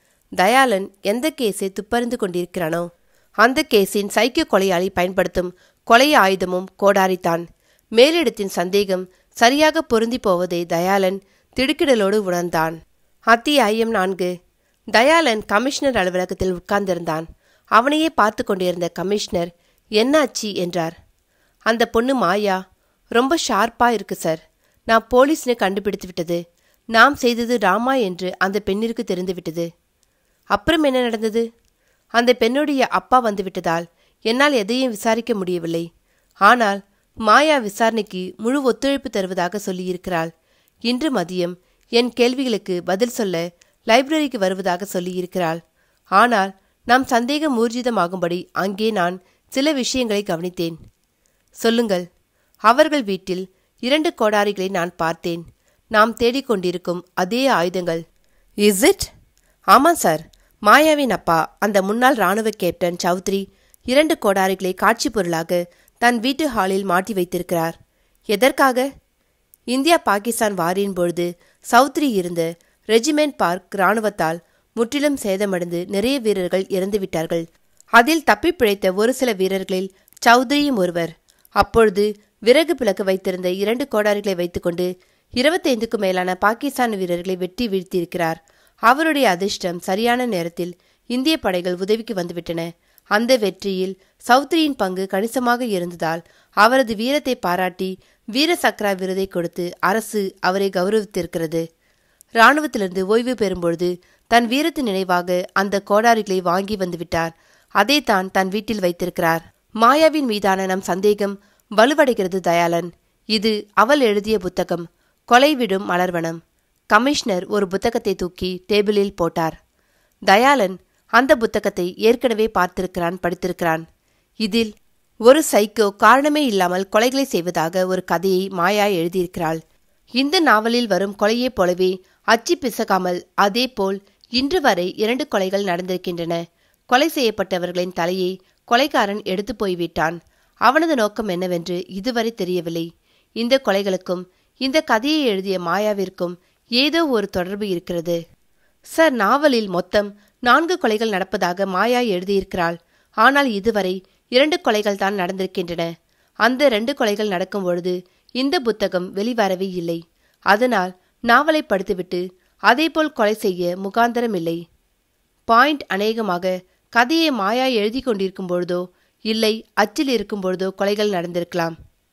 தயாளன் எந்த கேஸை துப்பறிந்து கொண்டிருக்கிறானோ அந்த கேஸின் சைக்கிய கொலையாளி பயன்படுத்தும் கொலை ஆயுதமும் கோடாரித்தான் மேலிடத்தின் சந்தேகம் சரியாக பொருந்தி போவதை தயாளன் திடுக்கிடலோடு உணர்ந்தான் அத்தியாயம் நான்கு தயாளன் கமிஷனர் அலுவலகத்தில் உட்கார்ந்திருந்தான் அவனையே பார்த்து கொண்டிருந்த கமிஷனர் என்னாச்சு என்றார் அந்த பொண்ணு மாயா ரொம்ப ஷார்ப்பா இருக்கு சார் நான் போலீஸ்னு கண்டுபிடித்து விட்டது நாம் செய்தது ராமா என்று அந்த பெண்ணிற்கு தெரிந்து விட்டது அப்புறம் என்ன நடந்தது அந்த பெண்ணுடைய அப்பா வந்து விட்டதால் என்னால் எதையும் விசாரிக்க முடியவில்லை ஆனால் மாயா விசாரணைக்கு முழு ஒத்துழைப்பு தருவதாக சொல்லியிருக்கிறாள் இன்று மதியம் என் கேள்விகளுக்கு பதில் சொல்ல லைப்ரரிக்கு வருவதாக சொல்லியிருக்கிறாள் ஆனால் நாம் சந்தேகம் ஊர்ஜிதமாகும்படி அங்கே நான் சில விஷயங்களை கவனித்தேன் சொல்லுங்கள் அவர்கள் வீட்டில் இரண்டு கோடாரிகளை நான் பார்த்தேன் நாம் தேடிக்கொண்டிருக்கும் அதே ஆயுதங்கள் இஸ் இட் ஆமாம் சார் மாயாவின் அப்பா அந்த முன்னாள் ராணுவ கேப்டன் சௌத்ரி இரண்டு கோடாரிகளை காட்சி பொருளாக தன் வீட்டு ஹாலில் மாட்டி வைத்திருக்கிறார் எதற்காக இந்தியா பாகிஸ்தான் வாரின் பொழுது சௌத்ரி இருந்த ரெஜிமெண்ட் பார்க் இராணுவத்தால் முற்றிலும் சேதமடைந்து நிறைய வீரர்கள் இறந்துவிட்டார்கள் அதில் தப்பி பிழைத்த ஒரு சில வீரர்களில் சௌத்ரியும் ஒருவர் அப்பொழுது விறகு பிளக்கு வைத்திருந்த இரண்டு கோடாரிகளை வைத்துக்கொண்டு இருபத்தைந்துக்கும் மேலான பாகிஸ்தான் வீரர்களை வெட்டி வீழ்த்தியிருக்கிறார் அவருடைய அதிர்ஷ்டம் சரியான நேரத்தில் இந்திய படைகள் உதவிக்கு வந்துவிட்டன அந்த வெற்றியில் சௌத்ரியின் பங்கு கணிசமாக இருந்ததால் அவரது வீரத்தை பாராட்டி வீர சக்ரா விருதை கொடுத்து அரசு அவரை கௌரவித்திருக்கிறது இராணுவத்திலிருந்து ஓய்வு பெறும்பொழுது தன் வீரத்தின் நினைவாக அந்த கோடாரிகளை வாங்கி வந்துவிட்டார் அதை தான் தன் வீட்டில் வைத்திருக்கிறார் மாயாவின் மீதான நம் சந்தேகம் வலுவடைகிறது தயாளன் இது அவள் எழுதிய புத்தகம் கொலைவிடும் மலர்வனம் கமிஷனர் ஒரு புத்தகத்தை தூக்கி டேபிளில் போட்டார் தயாளன் அந்த புத்தகத்தை ஏற்கனவே பார்த்திருக்கிறான் படித்திருக்கிறான் இதில் ஒரு சைக்கோ காரணமே இல்லாமல் கொலைகளை செய்வதாக ஒரு கதையை மாயா எழுதியிருக்கிறாள் இந்த நாவலில் வரும் கொலையைப் போலவே அச்சு பிசகாமல் அதேபோல் இன்று வரை இரண்டு கொலைகள் நடந்திருக்கின்றன கொலை செய்யப்பட்டவர்களின் தலையை கொலைகாரன் எடுத்து போய்விட்டான் அவனது நோக்கம் என்னவென்று இதுவரை தெரியவில்லை இந்த கொலைகளுக்கும் இந்த கதையை எழுதிய மாயாவிற்கும் ஏதோ ஒரு தொடர்பு இருக்கிறது சார் நாவலில் மொத்தம் நான்கு கொலைகள் நடப்பதாக மாயா எழுதியிருக்கிறாள் ஆனால் இதுவரை இரண்டு கொலைகள் தான் நடந்திருக்கின்றன அந்த ரெண்டு கொலைகள் நடக்கும் பொழுது இந்த புத்தகம் வெளிவரவே இல்லை அதனால் நாவலை படித்துவிட்டு அதேபோல் கொலை செய்ய முகாந்தரம் இல்லை பாயிண்ட் அநேகமாக கதையை மாயா எழுதி கொண்டிருக்கும் பொழுதோ இல்லை அச்சில் இருக்கும் பொழுதோ கொலைகள் நடந்திருக்கலாம்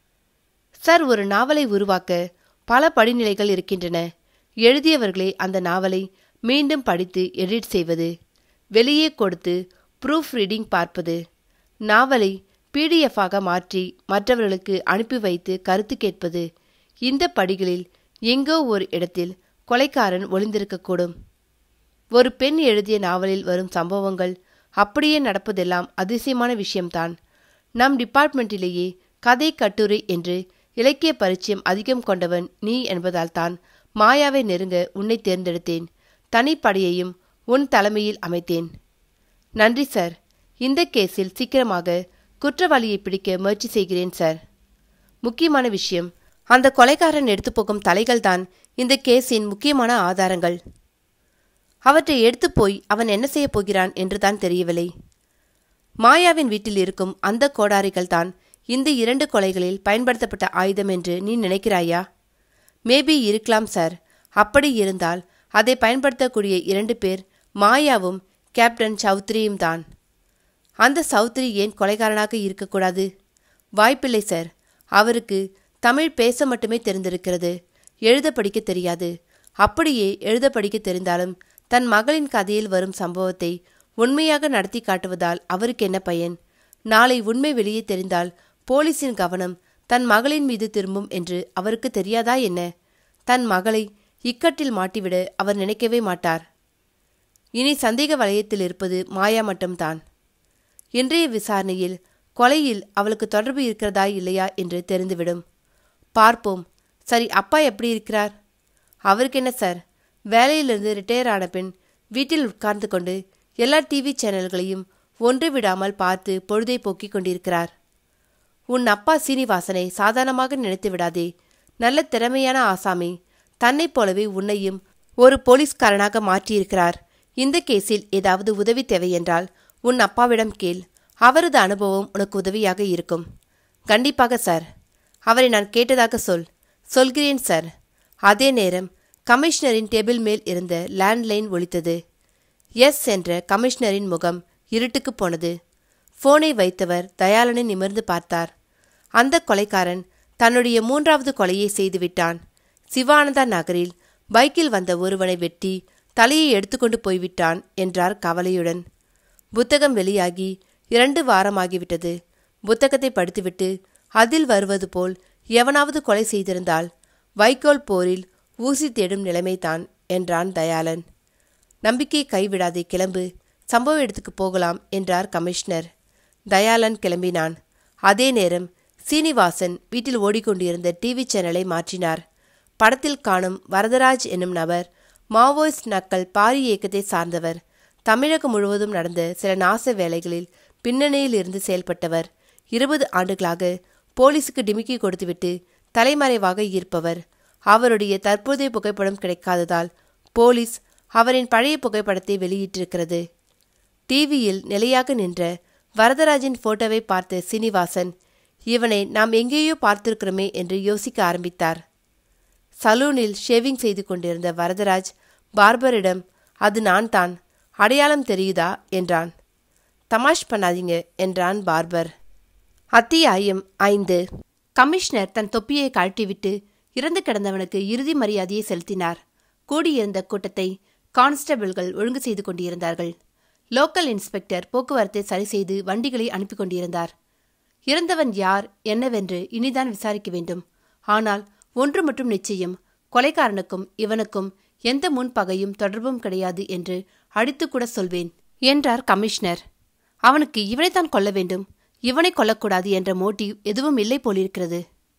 சார் ஒரு நாவலை உருவாக்க பல படிநிலைகள் இருக்கின்றன எழுதியவர்களே அந்த நாவலை மீண்டும் படித்து எடிட் செய்வது வெளியே கொடுத்து ப்ரூஃப் ரீடிங் பார்ப்பது நாவலை பிடிஎஃபாக மாற்றி மற்றவர்களுக்கு அனுப்பி வைத்து கருத்து கேட்பது இந்த படிகளில் எங்கோ ஒரு இடத்தில் கொலைக்காரன் ஒளிந்திருக்கக்கூடும் ஒரு பெண் எழுதிய நாவலில் வரும் சம்பவங்கள் அப்படியே நடப்பதெல்லாம் அதிசயமான விஷயம்தான் நம் டிபார்ட்மெண்ட்டிலேயே கதை கட்டுரை என்று இலக்கிய பரிச்சயம் அதிகம் கொண்டவன் நீ என்பதால் தான் மாயாவை நெருங்க உன்னை தேர்ந்தெடுத்தேன் தனிப்படையையும் உன் தலைமையில் அமைத்தேன் நன்றி சார் இந்த கேஸில் சீக்கிரமாக குற்றவாளியை பிடிக்க முயற்சி செய்கிறேன் சார் முக்கியமான விஷயம் அந்த கொலைகாரன் எடுத்து போகும் தலைகள்தான் இந்த கேஸின் முக்கியமான ஆதாரங்கள் அவற்றை எடுத்து போய் அவன் என்ன செய்யப் போகிறான் என்றுதான் தெரியவில்லை மாயாவின் வீட்டில் இருக்கும் அந்த கோடாரிகள் தான் இந்த இரண்டு கொலைகளில் பயன்படுத்தப்பட்ட ஆயுதம் என்று நீ நினைக்கிறாயா மேபி இருக்கலாம் சார் அப்படி இருந்தால் அதை பயன்படுத்தக்கூடிய இரண்டு பேர் மாயாவும் கேப்டன் சௌத்ரியும் தான் அந்த சௌத்ரி ஏன் கொலைகாரனாக இருக்கக்கூடாது வாய்ப்பில்லை சார் அவருக்கு தமிழ் பேச மட்டுமே தெரிந்திருக்கிறது எழுத படிக்க தெரியாது அப்படியே எழுத படிக்க தெரிந்தாலும் தன் மகளின் கதையில் வரும் சம்பவத்தை உண்மையாக நடத்தி காட்டுவதால் அவருக்கு என்ன பயன் நாளை உண்மை வெளியே தெரிந்தால் போலீசின் கவனம் தன் மகளின் மீது திரும்பும் என்று அவருக்கு தெரியாதா என்ன தன் மகளை இக்கட்டில் மாட்டிவிட அவர் நினைக்கவே மாட்டார் இனி சந்தேக வலயத்தில் இருப்பது மாயா மட்டும்தான் இன்றைய விசாரணையில் கொலையில் அவளுக்கு தொடர்பு இருக்கிறதா இல்லையா என்று தெரிந்துவிடும் பார்ப்போம் சரி அப்பா எப்படி இருக்கிறார் அவருக்கு என்ன சார் வேலையிலிருந்து ரிட்டையர் ஆன பின் வீட்டில் உட்கார்ந்து கொண்டு எல்லா டிவி சேனல்களையும் ஒன்று விடாமல் பார்த்து பொழுதை போக்கிக் கொண்டிருக்கிறார் உன் அப்பா சீனிவாசனை சாதாரணமாக நினைத்து விடாதே நல்ல திறமையான ஆசாமி தன்னைப் போலவே உன்னையும் ஒரு போலீஸ்காரனாக மாற்றியிருக்கிறார் இந்த கேஸில் ஏதாவது உதவி தேவை என்றால் உன் அப்பாவிடம் கேள் அவரது அனுபவம் உனக்கு உதவியாக இருக்கும் கண்டிப்பாக சார் அவரை நான் கேட்டதாக சொல் சொல்கிறேன் சார் அதே நேரம் கமிஷனரின் டேபிள் மேல் இருந்த லேண்ட்லைன் ஒலித்தது எஸ் என்ற கமிஷனரின் முகம் இருட்டுக்கு போனது போனை வைத்தவர் தயாளனை நிமிர்ந்து பார்த்தார் அந்த கொலைக்காரன் தன்னுடைய மூன்றாவது கொலையை செய்துவிட்டான் சிவானந்தா நகரில் பைக்கில் வந்த ஒருவனை வெட்டி தலையை எடுத்துக்கொண்டு போய்விட்டான் என்றார் கவலையுடன் புத்தகம் வெளியாகி இரண்டு வாரமாகிவிட்டது புத்தகத்தை படித்துவிட்டு அதில் வருவது போல் எவனாவது கொலை செய்திருந்தால் வைக்கோல் போரில் ஊசி தேடும் நிலைமைதான் என்றான் தயாளன் நம்பிக்கை கைவிடாதே கிளம்பு சம்பவ இடத்துக்கு போகலாம் என்றார் கமிஷனர் தயாளன் கிளம்பினான் அதே நேரம் சீனிவாசன் வீட்டில் ஓடிக்கொண்டிருந்த டிவி சேனலை மாற்றினார் படத்தில் காணும் வரதராஜ் என்னும் நபர் மாவோயிஸ்ட் நக்கல் பாரி இயக்கத்தை சார்ந்தவர் தமிழகம் முழுவதும் நடந்த சில நாச வேலைகளில் பின்னணியில் இருந்து செயல்பட்டவர் இருபது ஆண்டுகளாக போலீசுக்கு டிமிக்கி கொடுத்துவிட்டு தலைமறைவாக இருப்பவர் அவருடைய தற்போதைய புகைப்படம் கிடைக்காததால் போலீஸ் அவரின் பழைய புகைப்படத்தை வெளியிட்டிருக்கிறது டிவியில் நிலையாக நின்ற வரதராஜின் போட்டோவை பார்த்த சீனிவாசன் இவனை நாம் எங்கேயோ பார்த்திருக்கிறோமே என்று யோசிக்க ஆரம்பித்தார் சலூனில் ஷேவிங் செய்து கொண்டிருந்த வரதராஜ் பார்பரிடம் அது நான் தான் அடையாளம் தெரியுதா என்றான் தமாஷ் பண்ணாதீங்க என்றான் பார்பர் அத்தியாயம் ஐந்து கமிஷனர் தன் தொப்பியை கழட்டிவிட்டு இறந்து கிடந்தவனுக்கு இறுதி மரியாதையை செலுத்தினார் கூடியிருந்த கூட்டத்தை கான்ஸ்டபிள்கள் ஒழுங்கு செய்து கொண்டிருந்தார்கள் லோக்கல் இன்ஸ்பெக்டர் போக்குவரத்தை சரி செய்து வண்டிகளை அனுப்பி கொண்டிருந்தார் இறந்தவன் யார் என்னவென்று இனிதான் விசாரிக்க வேண்டும் ஆனால் ஒன்று மட்டும் நிச்சயம் கொலைகாரனுக்கும் இவனுக்கும் எந்த முன்பகையும் தொடர்பும் கிடையாது என்று அடித்துக்கூட சொல்வேன் என்றார் கமிஷனர் அவனுக்கு இவனைத்தான் கொல்ல வேண்டும் இவனை கொல்லக்கூடாது என்ற மோட்டிவ் எதுவும் இல்லை போலிருக்கிறது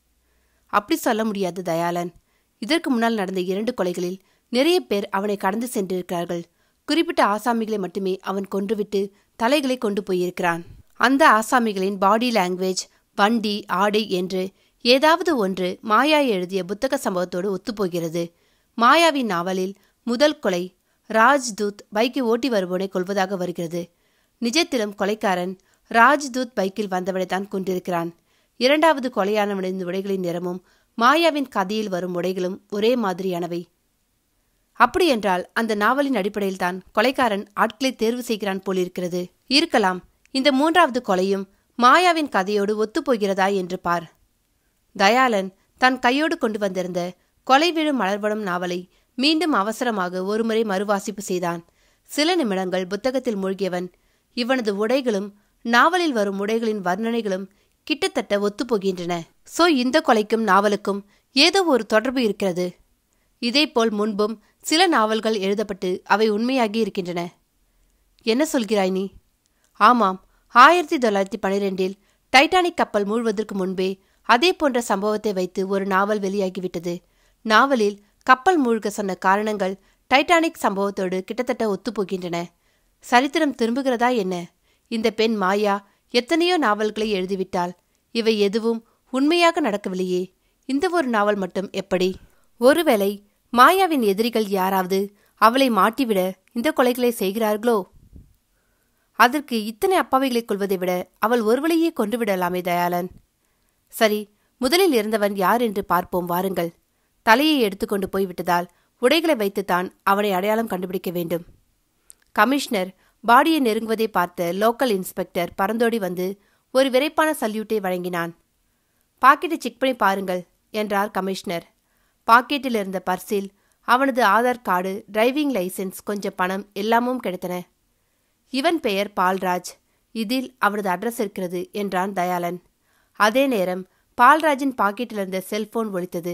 அப்படி சொல்ல முடியாது தயாளன் இதற்கு முன்னால் நடந்த இரண்டு கொலைகளில் நிறைய பேர் அவனை கடந்து சென்றிருக்கிறார்கள் குறிப்பிட்ட ஆசாமிகளை மட்டுமே அவன் கொன்றுவிட்டு தலைகளை கொண்டு போயிருக்கிறான் அந்த ஆசாமிகளின் பாடி லாங்குவேஜ் வண்டி ஆடை என்று ஏதாவது ஒன்று மாயா எழுதிய புத்தக சம்பவத்தோடு ஒத்துப்போகிறது மாயாவின் நாவலில் முதல் கொலை ராஜ்தூத் பைக்கை ஓட்டி வருவோனை கொள்வதாக வருகிறது நிஜத்திலும் கொலைக்காரன் ராஜ்தூத் பைக்கில் வந்தவனை தான் கொண்டிருக்கிறான் இரண்டாவது கொலையானவனின் உடைகளின் நிறமும் மாயாவின் கதையில் வரும் உடைகளும் ஒரே மாதிரியானவை அப்படியென்றால் அந்த நாவலின் அடிப்படையில் தான் கொலைக்காரன் ஆட்களை தேர்வு செய்கிறான் போலிருக்கிறது இருக்கலாம் இந்த மூன்றாவது கொலையும் மாயாவின் கதையோடு ஒத்துப்போகிறதா என்று பார் தயாளன் தன் கையோடு கொண்டு வந்திருந்த கொலை விழும் மலர்படம் நாவலை மீண்டும் அவசரமாக ஒருமுறை மறுவாசிப்பு செய்தான் சில நிமிடங்கள் புத்தகத்தில் மூழ்கியவன் இவனது உடைகளும் நாவலில் வரும் உடைகளின் வர்ணனைகளும் கிட்டத்தட்ட ஒத்துப்போகின்றன சோ இந்த கொலைக்கும் நாவலுக்கும் ஏதோ ஒரு தொடர்பு இருக்கிறது இதேபோல் முன்பும் சில நாவல்கள் எழுதப்பட்டு அவை உண்மையாகி இருக்கின்றன என்ன சொல்கிறாய் நீ ஆமாம் ஆயிரத்தி தொள்ளாயிரத்தி பனிரெண்டில் டைட்டானிக் கப்பல் மூழ்வதற்கு முன்பே அதே போன்ற சம்பவத்தை வைத்து ஒரு நாவல் வெளியாகிவிட்டது நாவலில் கப்பல் மூழ்க சொன்ன காரணங்கள் டைட்டானிக் சம்பவத்தோடு கிட்டத்தட்ட ஒத்துப்போகின்றன சரித்திரம் திரும்புகிறதா என்ன இந்த பெண் மாயா எத்தனையோ நாவல்களை எழுதிவிட்டால் இவை எதுவும் உண்மையாக நடக்கவில்லையே இந்த ஒரு நாவல் மட்டும் எப்படி ஒருவேளை மாயாவின் எதிரிகள் யாராவது அவளை மாட்டிவிட இந்த கொலைகளை செய்கிறார்களோ அதற்கு இத்தனை அப்பாவிகளை கொள்வதை விட அவள் ஒருவளையே கொன்று விடலாமே தயாளன் சரி முதலில் இருந்தவன் யார் என்று பார்ப்போம் வாருங்கள் தலையை எடுத்துக்கொண்டு போய்விட்டதால் உடைகளை வைத்துத்தான் அவனை அடையாளம் கண்டுபிடிக்க வேண்டும் கமிஷனர் பாடியை நெருங்குவதை பார்த்த லோக்கல் இன்ஸ்பெக்டர் பறந்தோடி வந்து ஒரு விரைப்பான சல்யூட்டை வழங்கினான் பாக்கெட்டை செக் பண்ணி பாருங்கள் என்றார் கமிஷனர் பாக்கெட்டில் இருந்த பர்சில் அவனது ஆதார் கார்டு டிரைவிங் லைசென்ஸ் கொஞ்சம் பணம் எல்லாமும் கிடைத்தன இவன் பெயர் பால்ராஜ் இதில் அவனது அட்ரஸ் இருக்கிறது என்றான் தயாளன் அதே நேரம் பால்ராஜின் பாக்கெட்டில் இருந்த செல்போன் ஒலித்தது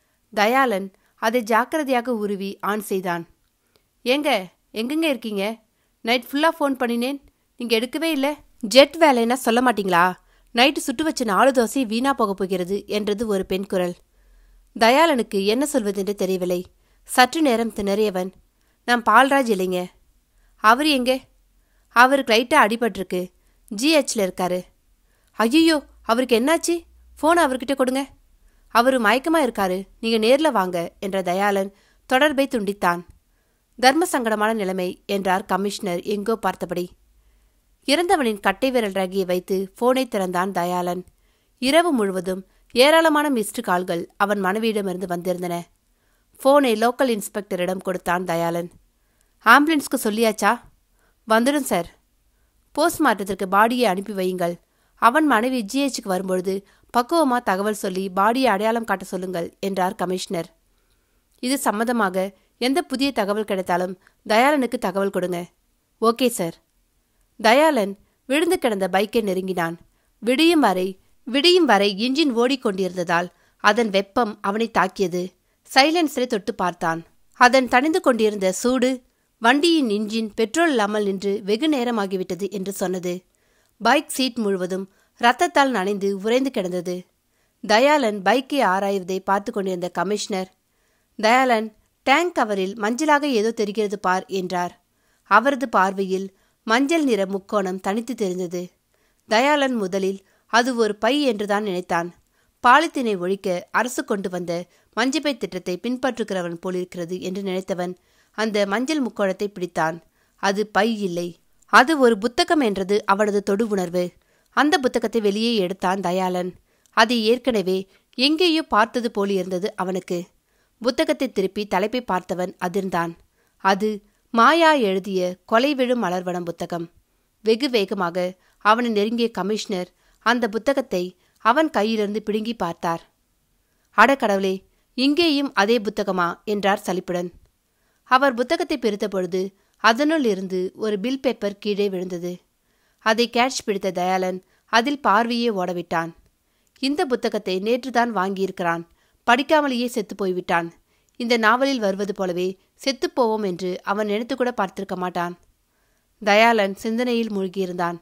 தயாளன் அதை ஜாக்கிரதையாக உருவி ஆன் செய்தான் ஏங்க எங்கெங்க இருக்கீங்க நைட் ஃபுல்லாக ஃபோன் பண்ணினேன் நீங்கள் எடுக்கவே இல்லை ஜெட் வேலைன்னா சொல்ல மாட்டீங்களா நைட்டு சுட்டு வச்ச நாலு தோசை வீணா போக போகிறது என்றது ஒரு பெண் குரல் தயாளனுக்கு என்ன சொல்வதென்று தெரியவில்லை சற்று நேரம் திணறியவன் நான் பால்ராஜ் இல்லைங்க அவர் எங்கே அவருக்கு லைட்டாக அடிபட்டிருக்கு ஜிஹெச்சில் இருக்காரு ஐயோ அவருக்கு என்னாச்சு ஃபோன் அவர்கிட்ட கொடுங்க அவர் மயக்கமாக இருக்காரு நீங்கள் நேரில் வாங்க என்ற தயாளன் தொடர்பை துண்டித்தான் தர்ம சங்கடமான நிலைமை என்றார் கமிஷனர் எங்கோ பார்த்தபடி இறந்தவனின் கட்டை விரல் ரகியை வைத்து போனை திறந்தான் தயாளன் இரவு முழுவதும் ஏராளமான மிஸ்டு கால்கள் அவன் மனைவியிடமிருந்து வந்திருந்தன போனை லோக்கல் இன்ஸ்பெக்டரிடம் கொடுத்தான் தயாளன் ஆம்புலன்ஸ்க்கு சொல்லியாச்சா வந்துடும் சார் போஸ்ட்மார்ட்டத்திற்கு பாடியை அனுப்பி வையுங்கள் அவன் மனைவி ஜிஹெச்சுக்கு வரும்பொழுது பக்குவமா தகவல் சொல்லி பாடியை அடையாளம் காட்ட சொல்லுங்கள் என்றார் கமிஷனர் இது சம்மந்தமாக எந்த புதிய தகவல் கிடைத்தாலும் தயாளனுக்கு தகவல் கொடுங்க ஓகே சார் தயாளன் விழுந்து கிடந்த பைக்கை நெருங்கினான் விடியும் வரை விடியும் வரை இன்ஜின் ஓடிக்கொண்டிருந்ததால் அதன் வெப்பம் அவனை தாக்கியது சைலன்ஸரை தொட்டு பார்த்தான் அதன் தணிந்து கொண்டிருந்த சூடு வண்டியின் இன்ஜின் பெட்ரோல் இல்லாமல் நின்று வெகு நேரமாகிவிட்டது என்று சொன்னது பைக் சீட் முழுவதும் ரத்தத்தால் நனைந்து உறைந்து கிடந்தது தயாளன் பைக்கை ஆராய்வதை பார்த்து கொண்டிருந்த கமிஷனர் தயாளன் டேங்க் கவரில் மஞ்சளாக ஏதோ தெரிகிறது பார் என்றார் அவரது பார்வையில் மஞ்சள் நிற முக்கோணம் தனித்து தெரிந்தது தயாளன் முதலில் அது ஒரு பை என்றுதான் நினைத்தான் பாலித்தீனை ஒழிக்க அரசு கொண்டு வந்த மஞ்சப்பை திட்டத்தை பின்பற்றுகிறவன் போலிருக்கிறது என்று நினைத்தவன் அந்த மஞ்சள் முக்கோணத்தை பிடித்தான் அது பை இல்லை அது ஒரு புத்தகம் என்றது அவனது தொடு உணர்வு அந்த புத்தகத்தை வெளியே எடுத்தான் தயாளன் அதை ஏற்கனவே எங்கேயோ பார்த்தது போலிருந்தது அவனுக்கு புத்தகத்தை திருப்பி தலைப்பை பார்த்தவன் அதிர்ந்தான் அது மாயா எழுதிய கொலை விழும் மலர்வனம் புத்தகம் வெகு வேகமாக அவனை நெருங்கிய கமிஷனர் அந்த புத்தகத்தை அவன் கையிலிருந்து பிடுங்கி பார்த்தார் அடக்கடவுளே இங்கேயும் அதே புத்தகமா என்றார் சலிப்புடன் அவர் புத்தகத்தை பிரித்த பொழுது அதனுள் இருந்து ஒரு பில் பேப்பர் கீழே விழுந்தது அதை கேட்ச் பிடித்த தயாளன் அதில் பார்வையே ஓடவிட்டான் இந்த புத்தகத்தை நேற்றுதான் வாங்கியிருக்கிறான் படிக்காமலேயே செத்து போய்விட்டான் இந்த நாவலில் வருவது போலவே செத்துப்போவோம் என்று அவன் நினைத்து கூட பார்த்திருக்க மாட்டான் தயாளன் சிந்தனையில் மூழ்கியிருந்தான்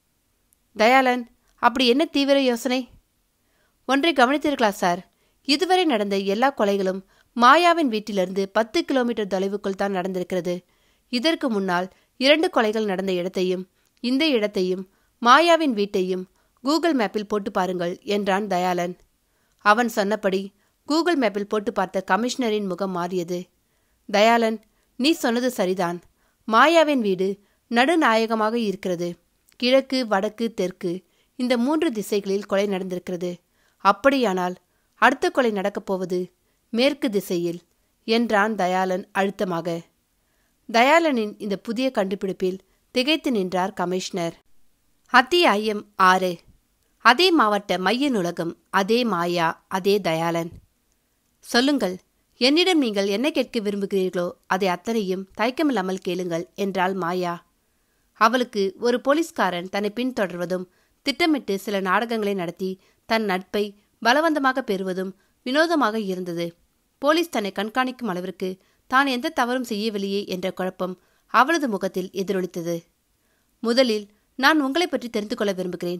தயாளன் அப்படி என்ன தீவிர யோசனை ஒன்றை கவனித்திருக்கலாம் சார் இதுவரை நடந்த எல்லா கொலைகளும் மாயாவின் வீட்டிலிருந்து பத்து கிலோமீட்டர் தொலைவுக்குள் தான் நடந்திருக்கிறது இதற்கு முன்னால் இரண்டு கொலைகள் நடந்த இடத்தையும் இந்த இடத்தையும் மாயாவின் வீட்டையும் கூகுள் மேப்பில் போட்டு பாருங்கள் என்றான் தயாளன் அவன் சொன்னபடி கூகுள் மேப்பில் போட்டு பார்த்த கமிஷனரின் முகம் மாறியது தயாளன் நீ சொன்னது சரிதான் மாயாவின் வீடு நடுநாயகமாக இருக்கிறது கிழக்கு வடக்கு தெற்கு இந்த மூன்று திசைகளில் கொலை நடந்திருக்கிறது அப்படியானால் அடுத்த கொலை நடக்கப் போவது மேற்கு திசையில் என்றான் தயாளன் அழுத்தமாக தயாளனின் இந்த புதிய கண்டுபிடிப்பில் திகைத்து நின்றார் கமிஷனர் அத்தியாயம் ஆறு அதே மாவட்ட மைய நூலகம் அதே மாயா அதே தயாளன் சொல்லுங்கள் என்னிடம் நீங்கள் என்ன கேட்க விரும்புகிறீர்களோ அதை அத்தனையும் தயக்கமில்லாமல் கேளுங்கள் என்றாள் மாயா அவளுக்கு ஒரு போலீஸ்காரன் தன்னை பின்தொடர்வதும் திட்டமிட்டு சில நாடகங்களை நடத்தி தன் நட்பை பலவந்தமாக பெறுவதும் வினோதமாக இருந்தது போலீஸ் தன்னை கண்காணிக்கும் அளவிற்கு தான் எந்த தவறும் செய்யவில்லையே என்ற குழப்பம் அவளது முகத்தில் எதிரொலித்தது முதலில் நான் உங்களை பற்றி தெரிந்து கொள்ள விரும்புகிறேன்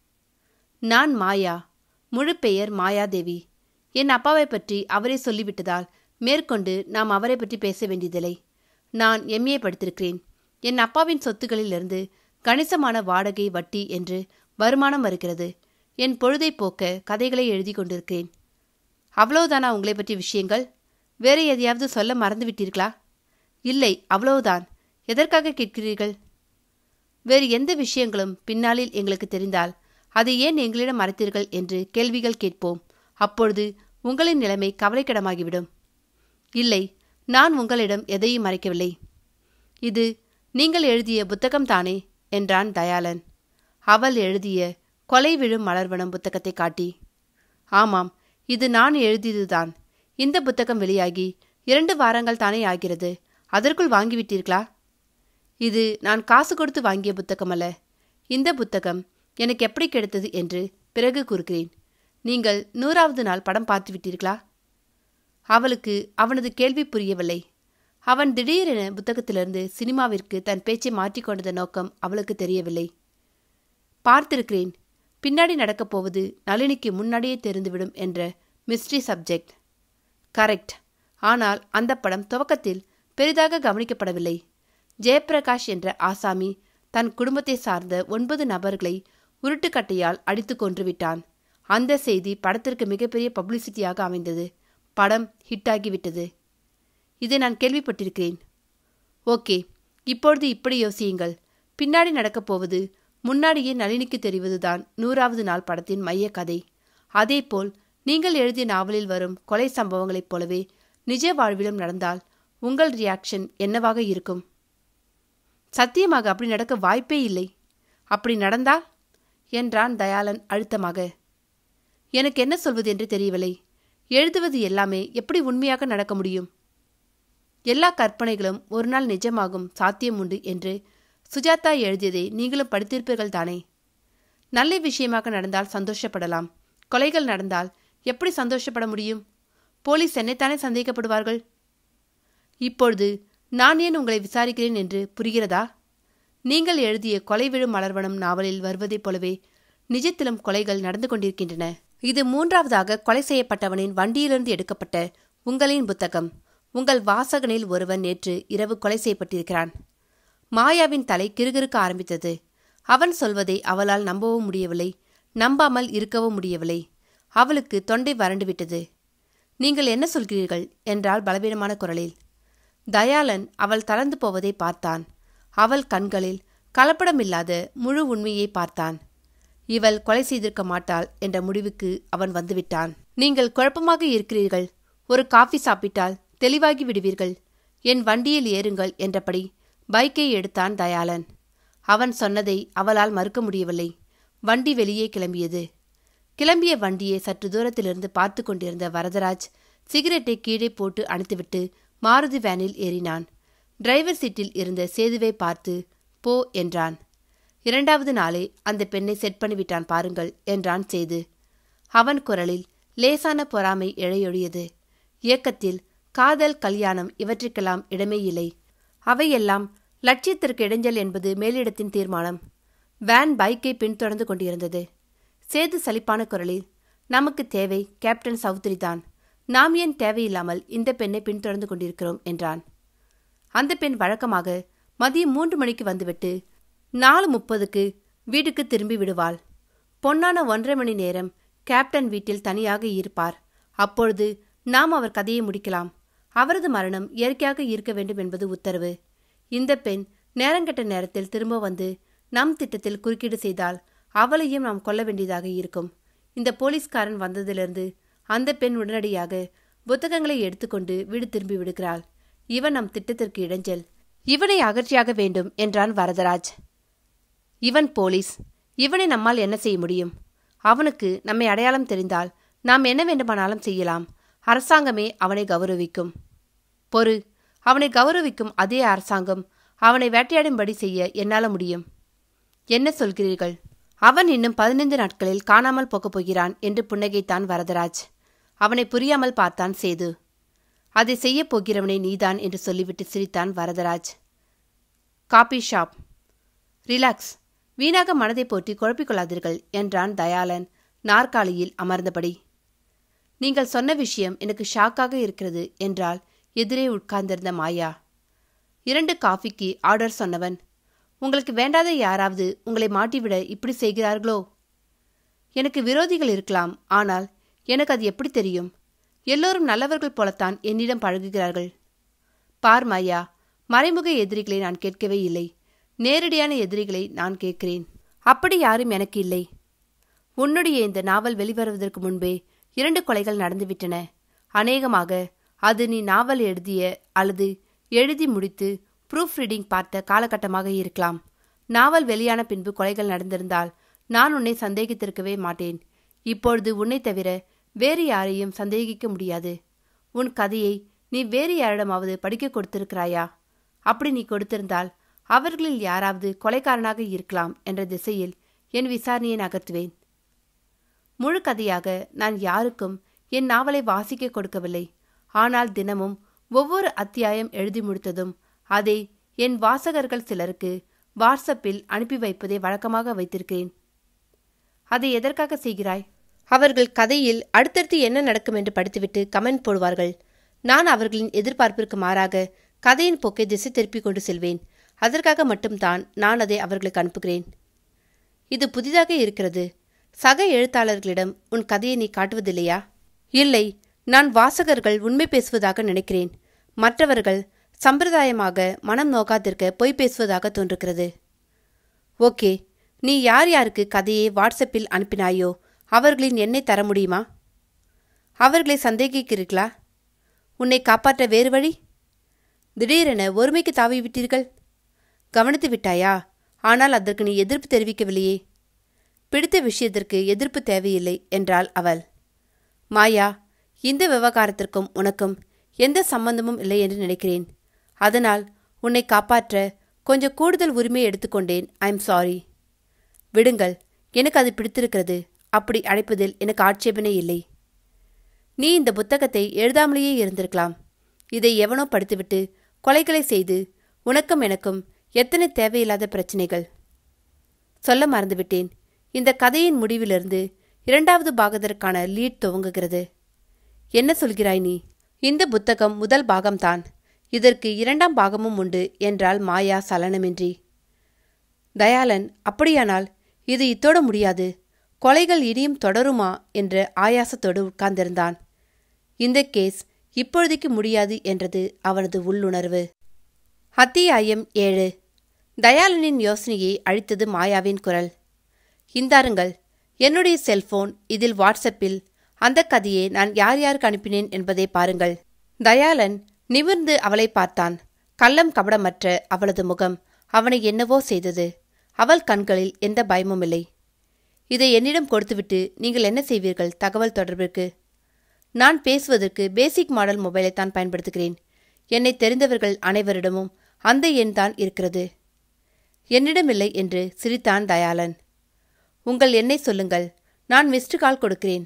நான் மாயா முழு பெயர் மாயாதேவி என் அப்பாவை பற்றி அவரே சொல்லிவிட்டதால் மேற்கொண்டு நாம் அவரை பற்றி பேச வேண்டியதில்லை நான் எம்ஏ படித்திருக்கிறேன் என் அப்பாவின் சொத்துக்களிலிருந்து கணிசமான வாடகை வட்டி என்று வருமானம் வருகிறது என் பொழுதை போக்க கதைகளை எழுதி கொண்டிருக்கிறேன் அவ்வளவுதானா உங்களை பற்றி விஷயங்கள் வேற எதையாவது சொல்ல மறந்து விட்டீர்களா இல்லை அவ்வளவுதான் எதற்காக கேட்கிறீர்கள் வேறு எந்த விஷயங்களும் பின்னாளில் எங்களுக்கு தெரிந்தால் அதை ஏன் எங்களிடம் மறைத்தீர்கள் என்று கேள்விகள் கேட்போம் அப்பொழுது உங்களின் நிலைமை கவலைக்கிடமாகிவிடும் இல்லை நான் உங்களிடம் எதையும் மறைக்கவில்லை இது நீங்கள் எழுதிய புத்தகம் தானே என்றான் தயாளன் அவள் எழுதிய கொலை விழும் மலர்வனம் புத்தகத்தை காட்டி ஆமாம் இது நான் எழுதியதுதான் இந்த புத்தகம் வெளியாகி இரண்டு வாரங்கள் தானே ஆகிறது அதற்குள் வாங்கிவிட்டீர்களா இது நான் காசு கொடுத்து வாங்கிய புத்தகம் அல்ல இந்த புத்தகம் எனக்கு எப்படி கிடைத்தது என்று பிறகு கூறுகிறேன் நீங்கள் நூறாவது நாள் படம் பார்த்து விட்டீர்களா அவளுக்கு அவனது கேள்வி புரியவில்லை அவன் திடீரென புத்தகத்திலிருந்து சினிமாவிற்கு தன் பேச்சை மாற்றிக்கொண்டத நோக்கம் அவளுக்கு தெரியவில்லை பார்த்திருக்கிறேன் பின்னாடி நடக்கப் போவது நளினிக்கு முன்னாடியே தெரிந்துவிடும் என்ற மிஸ்ட்ரி சப்ஜெக்ட் கரெக்ட் ஆனால் அந்த படம் துவக்கத்தில் பெரிதாக கவனிக்கப்படவில்லை ஜெயப்பிரகாஷ் என்ற ஆசாமி தன் குடும்பத்தை சார்ந்த ஒன்பது நபர்களை உருட்டுக்கட்டையால் அடித்து கொன்று விட்டான் அந்த செய்தி படத்திற்கு மிகப்பெரிய பப்ளிசிட்டியாக அமைந்தது படம் ஹிட்டாகிவிட்டது இதை நான் கேள்விப்பட்டிருக்கிறேன் ஓகே இப்பொழுது இப்படி யோசியுங்கள் பின்னாடி நடக்கப் போவது முன்னாடியே நளினிக்கு தெரிவதுதான் நூறாவது நாள் படத்தின் மைய கதை அதேபோல் நீங்கள் எழுதிய நாவலில் வரும் கொலை சம்பவங்களைப் போலவே நிஜ வாழ்விலும் நடந்தால் உங்கள் ரியாக்ஷன் என்னவாக இருக்கும் சத்தியமாக அப்படி நடக்க வாய்ப்பே இல்லை அப்படி நடந்தால் என்றான் தயாளன் அழுத்தமாக எனக்கு என்ன சொல்வது என்று தெரியவில்லை எழுதுவது எல்லாமே எப்படி உண்மையாக நடக்க முடியும் எல்லா கற்பனைகளும் ஒரு நாள் நிஜமாகும் சாத்தியம் உண்டு என்று சுஜாதா எழுதியதை நீங்களும் படித்திருப்பீர்கள் தானே நல்ல விஷயமாக நடந்தால் சந்தோஷப்படலாம் கொலைகள் நடந்தால் எப்படி சந்தோஷப்பட முடியும் போலீஸ் என்னைத்தானே சந்தேகப்படுவார்கள் இப்பொழுது நான் ஏன் உங்களை விசாரிக்கிறேன் என்று புரிகிறதா நீங்கள் எழுதிய கொலை விழும் மலர்வனம் நாவலில் வருவதைப் போலவே நிஜத்திலும் கொலைகள் நடந்து கொண்டிருக்கின்றன இது மூன்றாவதாக கொலை செய்யப்பட்டவனின் வண்டியிலிருந்து எடுக்கப்பட்ட உங்களின் புத்தகம் உங்கள் வாசகனில் ஒருவன் நேற்று இரவு கொலை செய்யப்பட்டிருக்கிறான் மாயாவின் தலை கிறுகிறுக்க ஆரம்பித்தது அவன் சொல்வதை அவளால் நம்பவும் முடியவில்லை நம்பாமல் இருக்கவும் முடியவில்லை அவளுக்கு தொண்டை வறண்டு விட்டது நீங்கள் என்ன சொல்கிறீர்கள் என்றால் பலவீனமான குரலில் தயாளன் அவள் தளர்ந்து போவதை பார்த்தான் அவள் கண்களில் கலப்படமில்லாத முழு உண்மையை பார்த்தான் இவள் கொலை செய்திருக்க மாட்டாள் என்ற முடிவுக்கு அவன் வந்துவிட்டான் நீங்கள் குழப்பமாக இருக்கிறீர்கள் ஒரு காஃபி சாப்பிட்டால் தெளிவாகி விடுவீர்கள் என் வண்டியில் ஏறுங்கள் என்றபடி பைக்கை எடுத்தான் தயாளன் அவன் சொன்னதை அவளால் மறுக்க முடியவில்லை வண்டி வெளியே கிளம்பியது கிளம்பிய வண்டியை சற்று தூரத்திலிருந்து பார்த்து கொண்டிருந்த வரதராஜ் சிகரெட்டை கீழே போட்டு அணைத்துவிட்டு மாருதி வேனில் ஏறினான் டிரைவர் சீட்டில் இருந்த சேதுவை பார்த்து போ என்றான் இரண்டாவது நாளே அந்த பெண்ணை செட் பண்ணிவிட்டான் பாருங்கள் என்றான் சேது அவன் குரலில் லேசான பொறாமை இழையொழியது இயக்கத்தில் காதல் கல்யாணம் இவற்றுக்கெல்லாம் இடமே இல்லை அவையெல்லாம் லட்சியத்திற்கு இடைஞ்சல் என்பது மேலிடத்தின் தீர்மானம் வேன் பைக்கை பின்தொடர்ந்து கொண்டிருந்தது சேது சலிப்பான குரலில் நமக்கு தேவை கேப்டன் சௌத்ரி தான் நாம் ஏன் தேவையில்லாமல் இந்த பெண்ணை பின்தொடர்ந்து கொண்டிருக்கிறோம் என்றான் அந்த பெண் வழக்கமாக மதியம் மூன்று மணிக்கு வந்துவிட்டு நாலு முப்பதுக்கு வீட்டுக்கு திரும்பி விடுவாள் பொன்னான ஒன்றரை மணி நேரம் கேப்டன் வீட்டில் தனியாக இருப்பார் அப்பொழுது நாம் அவர் கதையை முடிக்கலாம் அவரது மரணம் இயற்கையாக இருக்க வேண்டும் என்பது உத்தரவு இந்த பெண் நேரங்கெட்ட நேரத்தில் திரும்ப வந்து நம் திட்டத்தில் குறுக்கீடு செய்தால் அவளையும் நாம் கொல்ல வேண்டியதாக இருக்கும் இந்த போலீஸ்காரன் வந்ததிலிருந்து அந்த பெண் உடனடியாக புத்தகங்களை எடுத்துக்கொண்டு வீடு திரும்பி விடுகிறாள் இவன் நம் திட்டத்திற்கு இடைஞ்சல் இவனை அகற்றியாக வேண்டும் என்றான் வரதராஜ் இவன் போலீஸ் இவனை நம்மால் என்ன செய்ய முடியும் அவனுக்கு நம்மை அடையாளம் தெரிந்தால் நாம் என்ன வேண்டுமானாலும் செய்யலாம் அரசாங்கமே அவனை கௌரவிக்கும் பொறு அவனை கௌரவிக்கும் அதே அரசாங்கம் அவனை வேட்டையாடும்படி செய்ய என்னால முடியும் என்ன சொல்கிறீர்கள் அவன் இன்னும் பதினைந்து நாட்களில் காணாமல் போகப் போகிறான் என்று புன்னகைத்தான் வரதராஜ் அவனை புரியாமல் பார்த்தான் சேது அதை செய்யப் போகிறவனை நீதான் என்று சொல்லிவிட்டு சிரித்தான் வரதராஜ் காபி ஷாப் ரிலாக்ஸ் வீணாக மனதை போற்றி குழப்பிக் கொள்ளாதீர்கள் என்றான் தயாளன் நாற்காலியில் அமர்ந்தபடி நீங்கள் சொன்ன விஷயம் எனக்கு ஷாக்காக இருக்கிறது என்றால் எதிரே உட்கார்ந்திருந்த மாயா இரண்டு காஃபிக்கு ஆர்டர் சொன்னவன் உங்களுக்கு வேண்டாத யாராவது உங்களை மாட்டிவிட இப்படி செய்கிறார்களோ எனக்கு விரோதிகள் இருக்கலாம் ஆனால் எனக்கு அது எப்படி தெரியும் எல்லோரும் நல்லவர்கள் போலத்தான் என்னிடம் பழகுகிறார்கள் பார் மாயா மறைமுக எதிரிகளை நான் கேட்கவே இல்லை நேரடியான எதிரிகளை நான் கேட்கிறேன் அப்படி யாரும் எனக்கு இல்லை உன்னுடைய இந்த நாவல் வெளிவருவதற்கு முன்பே இரண்டு கொலைகள் நடந்துவிட்டன அநேகமாக அது நீ நாவல் எழுதிய அல்லது எழுதி முடித்து ப்ரூஃப் ரீடிங் பார்த்த காலகட்டமாக இருக்கலாம் நாவல் வெளியான பின்பு கொலைகள் நடந்திருந்தால் நான் உன்னை சந்தேகித்திருக்கவே மாட்டேன் இப்பொழுது உன்னை தவிர வேறு யாரையும் சந்தேகிக்க முடியாது உன் கதையை நீ வேறு யாரிடமாவது படிக்க கொடுத்திருக்கிறாயா அப்படி நீ கொடுத்திருந்தால் அவர்களில் யாராவது கொலைக்காரனாக இருக்கலாம் என்ற திசையில் என் விசாரணையை நகர்த்துவேன் முழு கதையாக நான் யாருக்கும் என் நாவலை வாசிக்க கொடுக்கவில்லை ஆனால் தினமும் ஒவ்வொரு அத்தியாயம் எழுதி முடித்ததும் அதை என் வாசகர்கள் சிலருக்கு வாட்ஸ்அப்பில் அனுப்பி வைப்பதை வழக்கமாக வைத்திருக்கிறேன் அதை எதற்காக செய்கிறாய் அவர்கள் கதையில் அடுத்தடுத்து என்ன நடக்கும் என்று படித்துவிட்டு கமெண்ட் போடுவார்கள் நான் அவர்களின் எதிர்பார்ப்பிற்கு மாறாக கதையின் போக்கை திசை திருப்பிக் கொண்டு செல்வேன் அதற்காக மட்டும்தான் நான் அதை அவர்களுக்கு அனுப்புகிறேன் இது புதிதாக இருக்கிறது சக எழுத்தாளர்களிடம் உன் கதையை நீ காட்டுவதில்லையா இல்லை நான் வாசகர்கள் உண்மை பேசுவதாக நினைக்கிறேன் மற்றவர்கள் சம்பிரதாயமாக மனம் நோக்காதிருக்க பொய் பேசுவதாக தோன்றுகிறது ஓகே நீ யார் யாருக்கு கதையை வாட்ஸ்அப்பில் அனுப்பினாயோ அவர்களின் எண்ணை தர முடியுமா அவர்களை சந்தேகிக்கிறீர்களா உன்னை காப்பாற்ற வேறு வழி திடீரென ஒருமைக்கு தாவி விட்டீர்கள் கவனித்து விட்டாயா ஆனால் அதற்கு நீ எதிர்ப்பு தெரிவிக்கவில்லையே பிடித்த விஷயத்திற்கு எதிர்ப்பு தேவையில்லை என்றாள் அவள் மாயா இந்த விவகாரத்திற்கும் உனக்கும் எந்த சம்பந்தமும் இல்லை என்று நினைக்கிறேன் அதனால் உன்னை காப்பாற்ற கொஞ்சம் கூடுதல் உரிமை எடுத்துக்கொண்டேன் ஐ எம் சாரி விடுங்கள் எனக்கு அது பிடித்திருக்கிறது அப்படி அழைப்பதில் எனக்கு ஆட்சேபனை இல்லை நீ இந்த புத்தகத்தை எழுதாமலேயே இருந்திருக்கலாம் இதை எவனோ படித்துவிட்டு கொலைகளை செய்து உனக்கும் எனக்கும் எத்தனை தேவையில்லாத பிரச்சனைகள் சொல்ல மறந்துவிட்டேன் இந்த கதையின் முடிவிலிருந்து இரண்டாவது பாகத்திற்கான லீட் துவங்குகிறது என்ன சொல்கிறாய் நீ இந்த புத்தகம் முதல் பாகம்தான் இதற்கு இரண்டாம் பாகமும் உண்டு என்றாள் மாயா சலனமின்றி தயாளன் அப்படியானால் இது இத்தோட முடியாது கொலைகள் இனியும் தொடருமா என்ற ஆயாசத்தோடு உட்கார்ந்திருந்தான் இந்த கேஸ் இப்பொழுதைக்கு முடியாது என்றது அவனது உள்ளுணர்வு அத்தியாயம் ஏழு தயாளனின் யோசனையை அழித்தது மாயாவின் குரல் இந்தாருங்கள் என்னுடைய செல்போன் இதில் வாட்ஸ்அப்பில் அந்த கதையை நான் யார் யாருக்கு அனுப்பினேன் என்பதை பாருங்கள் தயாளன் நிமிர்ந்து அவளை பார்த்தான் கள்ளம் கபடமற்ற அவளது முகம் அவனை என்னவோ செய்தது அவள் கண்களில் எந்த பயமும் இல்லை இதை என்னிடம் கொடுத்துவிட்டு நீங்கள் என்ன செய்வீர்கள் தகவல் தொடர்பிற்கு நான் பேசுவதற்கு பேசிக் மாடல் மொபைலை தான் பயன்படுத்துகிறேன் என்னை தெரிந்தவர்கள் அனைவரிடமும் அந்த எண் தான் இருக்கிறது என்னிடமில்லை என்று சிரித்தான் தயாளன் உங்கள் எண்ணை சொல்லுங்கள் நான் மிஸ்டு கால் கொடுக்கிறேன்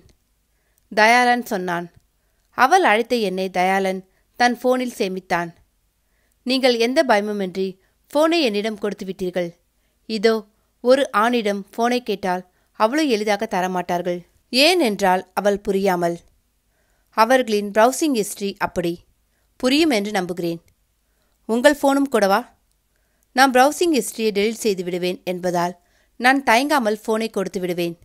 தயாளன் சொன்னான் அவள் அழைத்த எண்ணை தயாளன் தன் போனில் சேமித்தான் நீங்கள் எந்த பயமுமின்றி போனை என்னிடம் கொடுத்து விட்டீர்கள் இதோ ஒரு ஆணிடம் போனை கேட்டால் அவ்வளவு எளிதாக தரமாட்டார்கள் ஏன் என்றால் அவள் புரியாமல் அவர்களின் ப்ரௌசிங் ஹிஸ்டரி அப்படி புரியும் என்று நம்புகிறேன் உங்கள் ஃபோனும் கூடவா நான் ப்ரௌசிங் ஹிஸ்டரியை டெலிட் செய்து விடுவேன் என்பதால் நான் தயங்காமல் ஃபோனை கொடுத்து விடுவேன்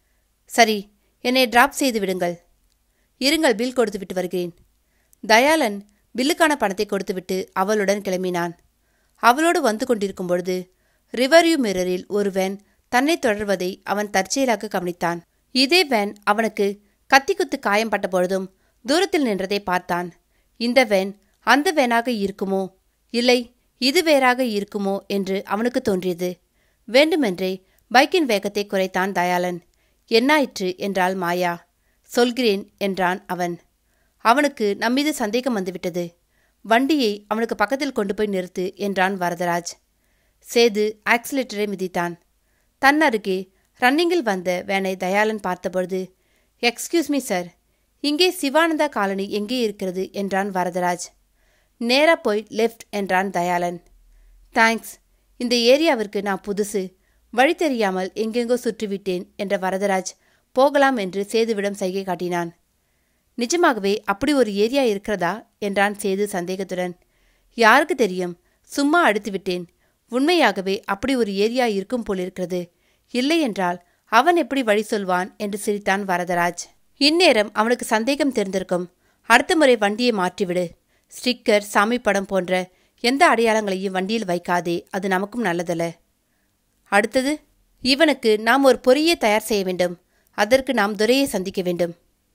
சரி என்னை டிராப் செய்து விடுங்கள் இருங்கள் பில் கொடுத்து விட்டு வருகிறேன் தயாளன் பில்லுக்கான பணத்தை கொடுத்துவிட்டு அவளுடன் கிளம்பினான் அவளோடு வந்து கொண்டிருக்கும் பொழுது ரிவர்யூ மிரரில் ஒரு வேன் தன்னை தொடர்வதை அவன் தற்செயலாக கவனித்தான் இதே வேன் அவனுக்கு கத்திக்குத்து காயம் பட்ட பொழுதும் தூரத்தில் நின்றதை பார்த்தான் இந்த வேன் அந்த வேனாக இருக்குமோ இல்லை இது வேறாக இருக்குமோ என்று அவனுக்கு தோன்றியது வேண்டுமென்றே பைக்கின் வேகத்தை குறைத்தான் தயாளன் என்னாயிற்று என்றாள் மாயா சொல்கிறேன் என்றான் அவன் அவனுக்கு நம்மீது சந்தேகம் வந்துவிட்டது வண்டியை அவனுக்கு பக்கத்தில் கொண்டு போய் நிறுத்து என்றான் வரதராஜ் சேது ஆக்சிலேட்டரை மிதித்தான் தன் அருகே ரன்னிங்கில் வந்த வேனை தயாளன் பார்த்தபொழுது எக்ஸ்கியூஸ் மீ சார் இங்கே சிவானந்தா காலனி எங்கே இருக்கிறது என்றான் வரதராஜ் நேரா போய் லெஃப்ட் என்றான் தயாளன் தேங்க்ஸ் இந்த ஏரியாவிற்கு நான் புதுசு வழி தெரியாமல் எங்கெங்கோ சுற்றிவிட்டேன் என்ற வரதராஜ் போகலாம் என்று சேதுவிடம் சைகை காட்டினான் நிஜமாகவே அப்படி ஒரு ஏரியா இருக்கிறதா என்றான் சேது சந்தேகத்துடன் யாருக்கு தெரியும் சும்மா அடித்து விட்டேன் உண்மையாகவே அப்படி ஒரு ஏரியா இருக்கும் போலிருக்கிறது இல்லை என்றால் அவன் எப்படி வழி சொல்வான் என்று சிரித்தான் வரதராஜ் இந்நேரம் அவனுக்கு சந்தேகம் தெரிந்திருக்கும் அடுத்த முறை வண்டியை மாற்றிவிடு ஸ்டிக்கர் சாமி படம் போன்ற எந்த அடையாளங்களையும் வண்டியில் வைக்காதே அது நமக்கும் நல்லதல்ல அடுத்தது இவனுக்கு நாம் ஒரு பொறியை தயார் செய்ய வேண்டும் அதற்கு நாம் துரையை சந்திக்க வேண்டும்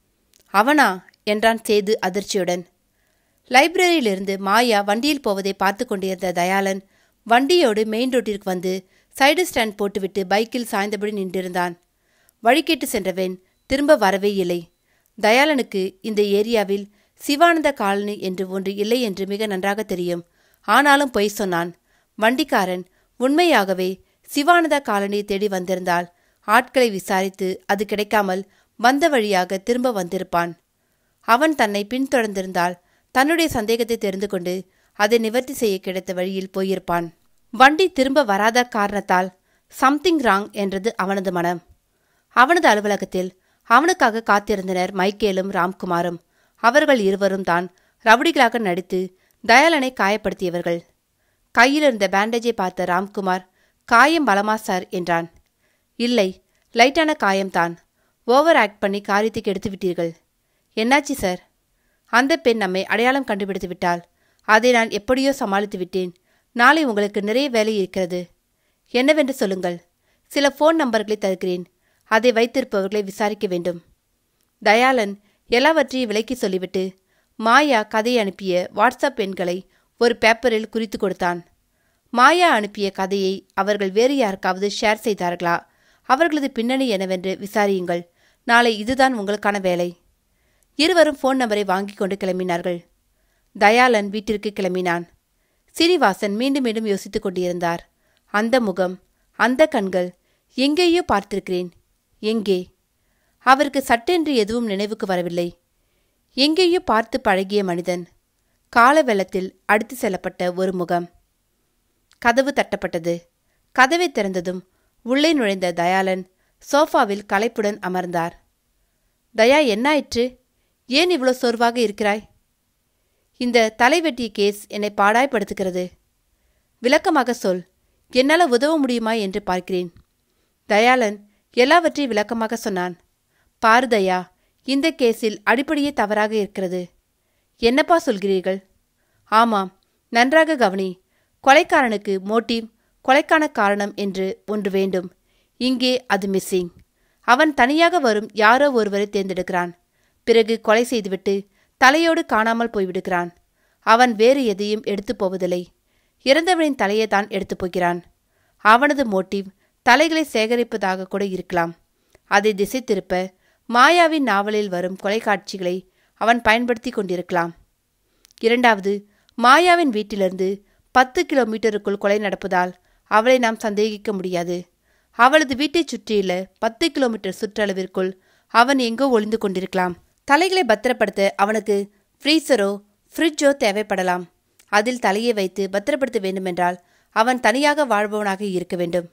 அவனா என்றான் சேது அதிர்ச்சியுடன் லைப்ரரியிலிருந்து மாயா வண்டியில் போவதை பார்த்து கொண்டிருந்த தயாளன் வண்டியோடு மெயின் ரோட்டிற்கு வந்து சைடு ஸ்டாண்ட் போட்டுவிட்டு பைக்கில் சாய்ந்தபடி நின்றிருந்தான் வழிகேட்டு சென்றவன் திரும்ப வரவே இல்லை தயாளனுக்கு இந்த ஏரியாவில் சிவானந்த காலனி என்று ஒன்று இல்லை என்று மிக நன்றாக தெரியும் ஆனாலும் பொய் சொன்னான் வண்டிக்காரன் உண்மையாகவே சிவானந்த காலனி தேடி வந்திருந்தால் ஆட்களை விசாரித்து அது கிடைக்காமல் வந்த வழியாக திரும்ப வந்திருப்பான் அவன் தன்னை பின்தொடர்ந்திருந்தால் தன்னுடைய சந்தேகத்தை தெரிந்து கொண்டு அதை நிவர்த்தி செய்ய கிடைத்த வழியில் போயிருப்பான் வண்டி திரும்ப வராத காரணத்தால் சம்திங் ராங் என்றது அவனது மனம் அவனது அலுவலகத்தில் அவனுக்காக காத்திருந்தனர் மைக்கேலும் ராம்குமாரும் அவர்கள் இருவரும் தான் ரவுடிகளாக நடித்து தயாளனை காயப்படுத்தியவர்கள் கையில் இருந்த பேண்டேஜை பார்த்த ராம்குமார் காயம் பலமா சார் என்றான் இல்லை லைட்டான காயம்தான் ஓவர் ஆக்ட் பண்ணி காரியத்துக்கு எடுத்து விட்டீர்கள் என்னாச்சு சார் அந்த பெண் நம்மை அடையாளம் கண்டுபிடித்து விட்டால் அதை நான் எப்படியோ சமாளித்து விட்டேன் நாளை உங்களுக்கு நிறைய வேலை இருக்கிறது என்னவென்று சொல்லுங்கள் சில ஃபோன் நம்பர்களை தருகிறேன் அதை வைத்திருப்பவர்களை விசாரிக்க வேண்டும் தயாளன் எல்லாவற்றையும் விலைக்கு சொல்லிவிட்டு மாயா கதை அனுப்பிய வாட்ஸ்அப் எண்களை ஒரு பேப்பரில் குறித்து கொடுத்தான் மாயா அனுப்பிய கதையை அவர்கள் வேறு யாருக்காவது ஷேர் செய்தார்களா அவர்களது பின்னணி என்னவென்று விசாரியுங்கள் நாளை இதுதான் உங்களுக்கான வேலை இருவரும் ஃபோன் நம்பரை வாங்கிக் கொண்டு கிளம்பினார்கள் தயாளன் வீட்டிற்கு கிளம்பினான் சீனிவாசன் மீண்டும் மீண்டும் யோசித்துக் கொண்டிருந்தார் அந்த முகம் அந்த கண்கள் எங்கேயோ பார்த்திருக்கிறேன் எங்கே அவருக்கு சட்டென்று எதுவும் நினைவுக்கு வரவில்லை எங்கேயோ பார்த்து பழகிய மனிதன் கால வெள்ளத்தில் அடித்து செல்லப்பட்ட ஒரு முகம் கதவு தட்டப்பட்டது கதவை திறந்ததும் உள்ளே நுழைந்த தயாளன் சோஃபாவில் களைப்புடன் அமர்ந்தார் தயா என்னாயிற்று ஏன் இவ்வளோ சோர்வாக இருக்கிறாய் இந்த தலைவெட்டிய கேஸ் என்னை பாடாய்படுத்துகிறது விளக்கமாக சொல் என்னால் உதவ முடியுமா என்று பார்க்கிறேன் தயாளன் எல்லாவற்றையும் விளக்கமாக சொன்னான் பாரு தயா இந்த கேஸில் அடிப்படையே தவறாக இருக்கிறது என்னப்பா சொல்கிறீர்கள் ஆமாம் நன்றாக கவனி கொலைக்காரனுக்கு மோட்டிவ் கொலைக்கான காரணம் என்று ஒன்று வேண்டும் இங்கே அது மிஸ்ஸிங் அவன் தனியாக வரும் யாரோ ஒருவரை தேர்ந்தெடுக்கிறான் பிறகு கொலை செய்துவிட்டு தலையோடு காணாமல் போய்விடுகிறான் அவன் வேறு எதையும் எடுத்துப் போவதில்லை இறந்தவனின் தலையை தான் எடுத்துப் போகிறான் அவனது மோட்டிவ் தலைகளை சேகரிப்பதாக கூட இருக்கலாம் அதை திசை திருப்ப மாயாவின் நாவலில் வரும் கொலைக்காட்சிகளை அவன் பயன்படுத்தி கொண்டிருக்கலாம் இரண்டாவது மாயாவின் வீட்டிலிருந்து பத்து கிலோமீட்டருக்குள் கொலை நடப்பதால் அவளை நாம் சந்தேகிக்க முடியாது அவளது வீட்டைச் சுற்றியுள்ள பத்து கிலோமீட்டர் சுற்றளவிற்குள் அவன் எங்கோ ஒளிந்து கொண்டிருக்கலாம் தலைகளை பத்திரப்படுத்த அவனுக்கு ஃப்ரீசரோ ஃப்ரிட்ஜோ தேவைப்படலாம் அதில் தலையை வைத்து பத்திரப்படுத்த வேண்டுமென்றால் அவன் தனியாக வாழ்பவனாக இருக்க வேண்டும்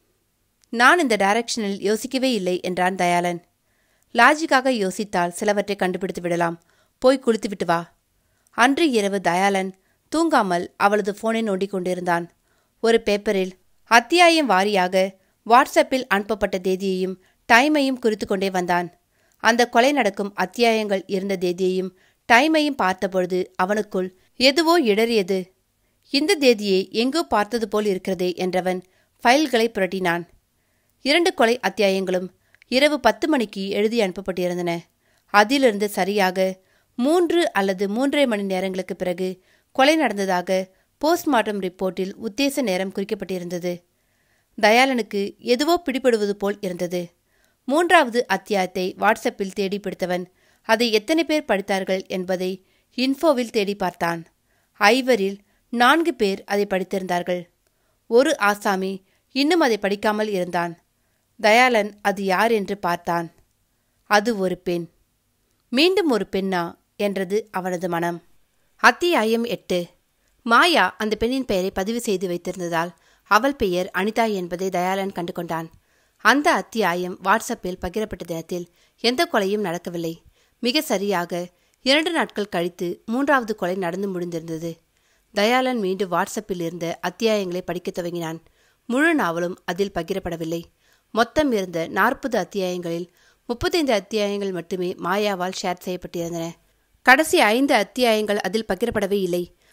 நான் இந்த டைரக்ஷனில் யோசிக்கவே இல்லை என்றான் தயாளன் லாஜிக்காக யோசித்தால் சிலவற்றை கண்டுபிடித்து விடலாம் போய் குளித்துவிட்டு வா அன்று இரவு தயாளன் தூங்காமல் அவளது போனை நோண்டிக் கொண்டிருந்தான் ஒரு பேப்பரில் அத்தியாயம் வாரியாக வாட்ஸ்அப்பில் அனுப்பப்பட்ட தேதியையும் டைமையும் குறித்து கொண்டே வந்தான் அந்த கொலை நடக்கும் அத்தியாயங்கள் இருந்த தேதியையும் டைமையும் பார்த்தபொழுது அவனுக்குள் எதுவோ இடறியது இந்த தேதியை எங்கோ பார்த்தது போல் இருக்கிறதே என்றவன் ஃபைல்களை புரட்டினான் இரண்டு கொலை அத்தியாயங்களும் இரவு பத்து மணிக்கு எழுதி அனுப்பப்பட்டிருந்தன அதிலிருந்து சரியாக மூன்று அல்லது மூன்றரை மணி நேரங்களுக்கு பிறகு கொலை நடந்ததாக போஸ்ட்மார்ட்டம் ரிப்போர்ட்டில் உத்தேச நேரம் குறிக்கப்பட்டிருந்தது தயாளனுக்கு எதுவோ பிடிபடுவது போல் இருந்தது மூன்றாவது அத்தியாயத்தை வாட்ஸ்அப்பில் தேடி பிடித்தவன் அதை எத்தனை பேர் படித்தார்கள் என்பதை இன்ஃபோவில் தேடி பார்த்தான் ஐவரில் நான்கு பேர் அதை படித்திருந்தார்கள் ஒரு ஆசாமி இன்னும் அதை படிக்காமல் இருந்தான் தயாளன் அது யார் என்று பார்த்தான் அது ஒரு பெண் மீண்டும் ஒரு பெண்ணா என்றது அவனது மனம் அத்தியாயம் எட்டு மாயா அந்த பெண்ணின் பெயரை பதிவு செய்து வைத்திருந்ததால் அவள் பெயர் அனிதா என்பதை தயாளன் கண்டுகொண்டான் அந்த அத்தியாயம் வாட்ஸ்அப்பில் பகிரப்பட்ட தினத்தில் எந்த கொலையும் நடக்கவில்லை மிக சரியாக இரண்டு நாட்கள் கழித்து மூன்றாவது கொலை நடந்து முடிந்திருந்தது தயாளன் மீண்டும் வாட்ஸ்அப்பில் இருந்த அத்தியாயங்களை படிக்கத் துவங்கினான் முழு நாவலும் அதில் பகிரப்படவில்லை மொத்தம் இருந்த நாற்பது அத்தியாயங்களில் முப்பத்தைந்து அத்தியாயங்கள் மட்டுமே மாயாவால் ஷேர் செய்யப்பட்டிருந்தன கடைசி ஐந்து அத்தியாயங்கள் அதில் பகிரப்படவே இல்லை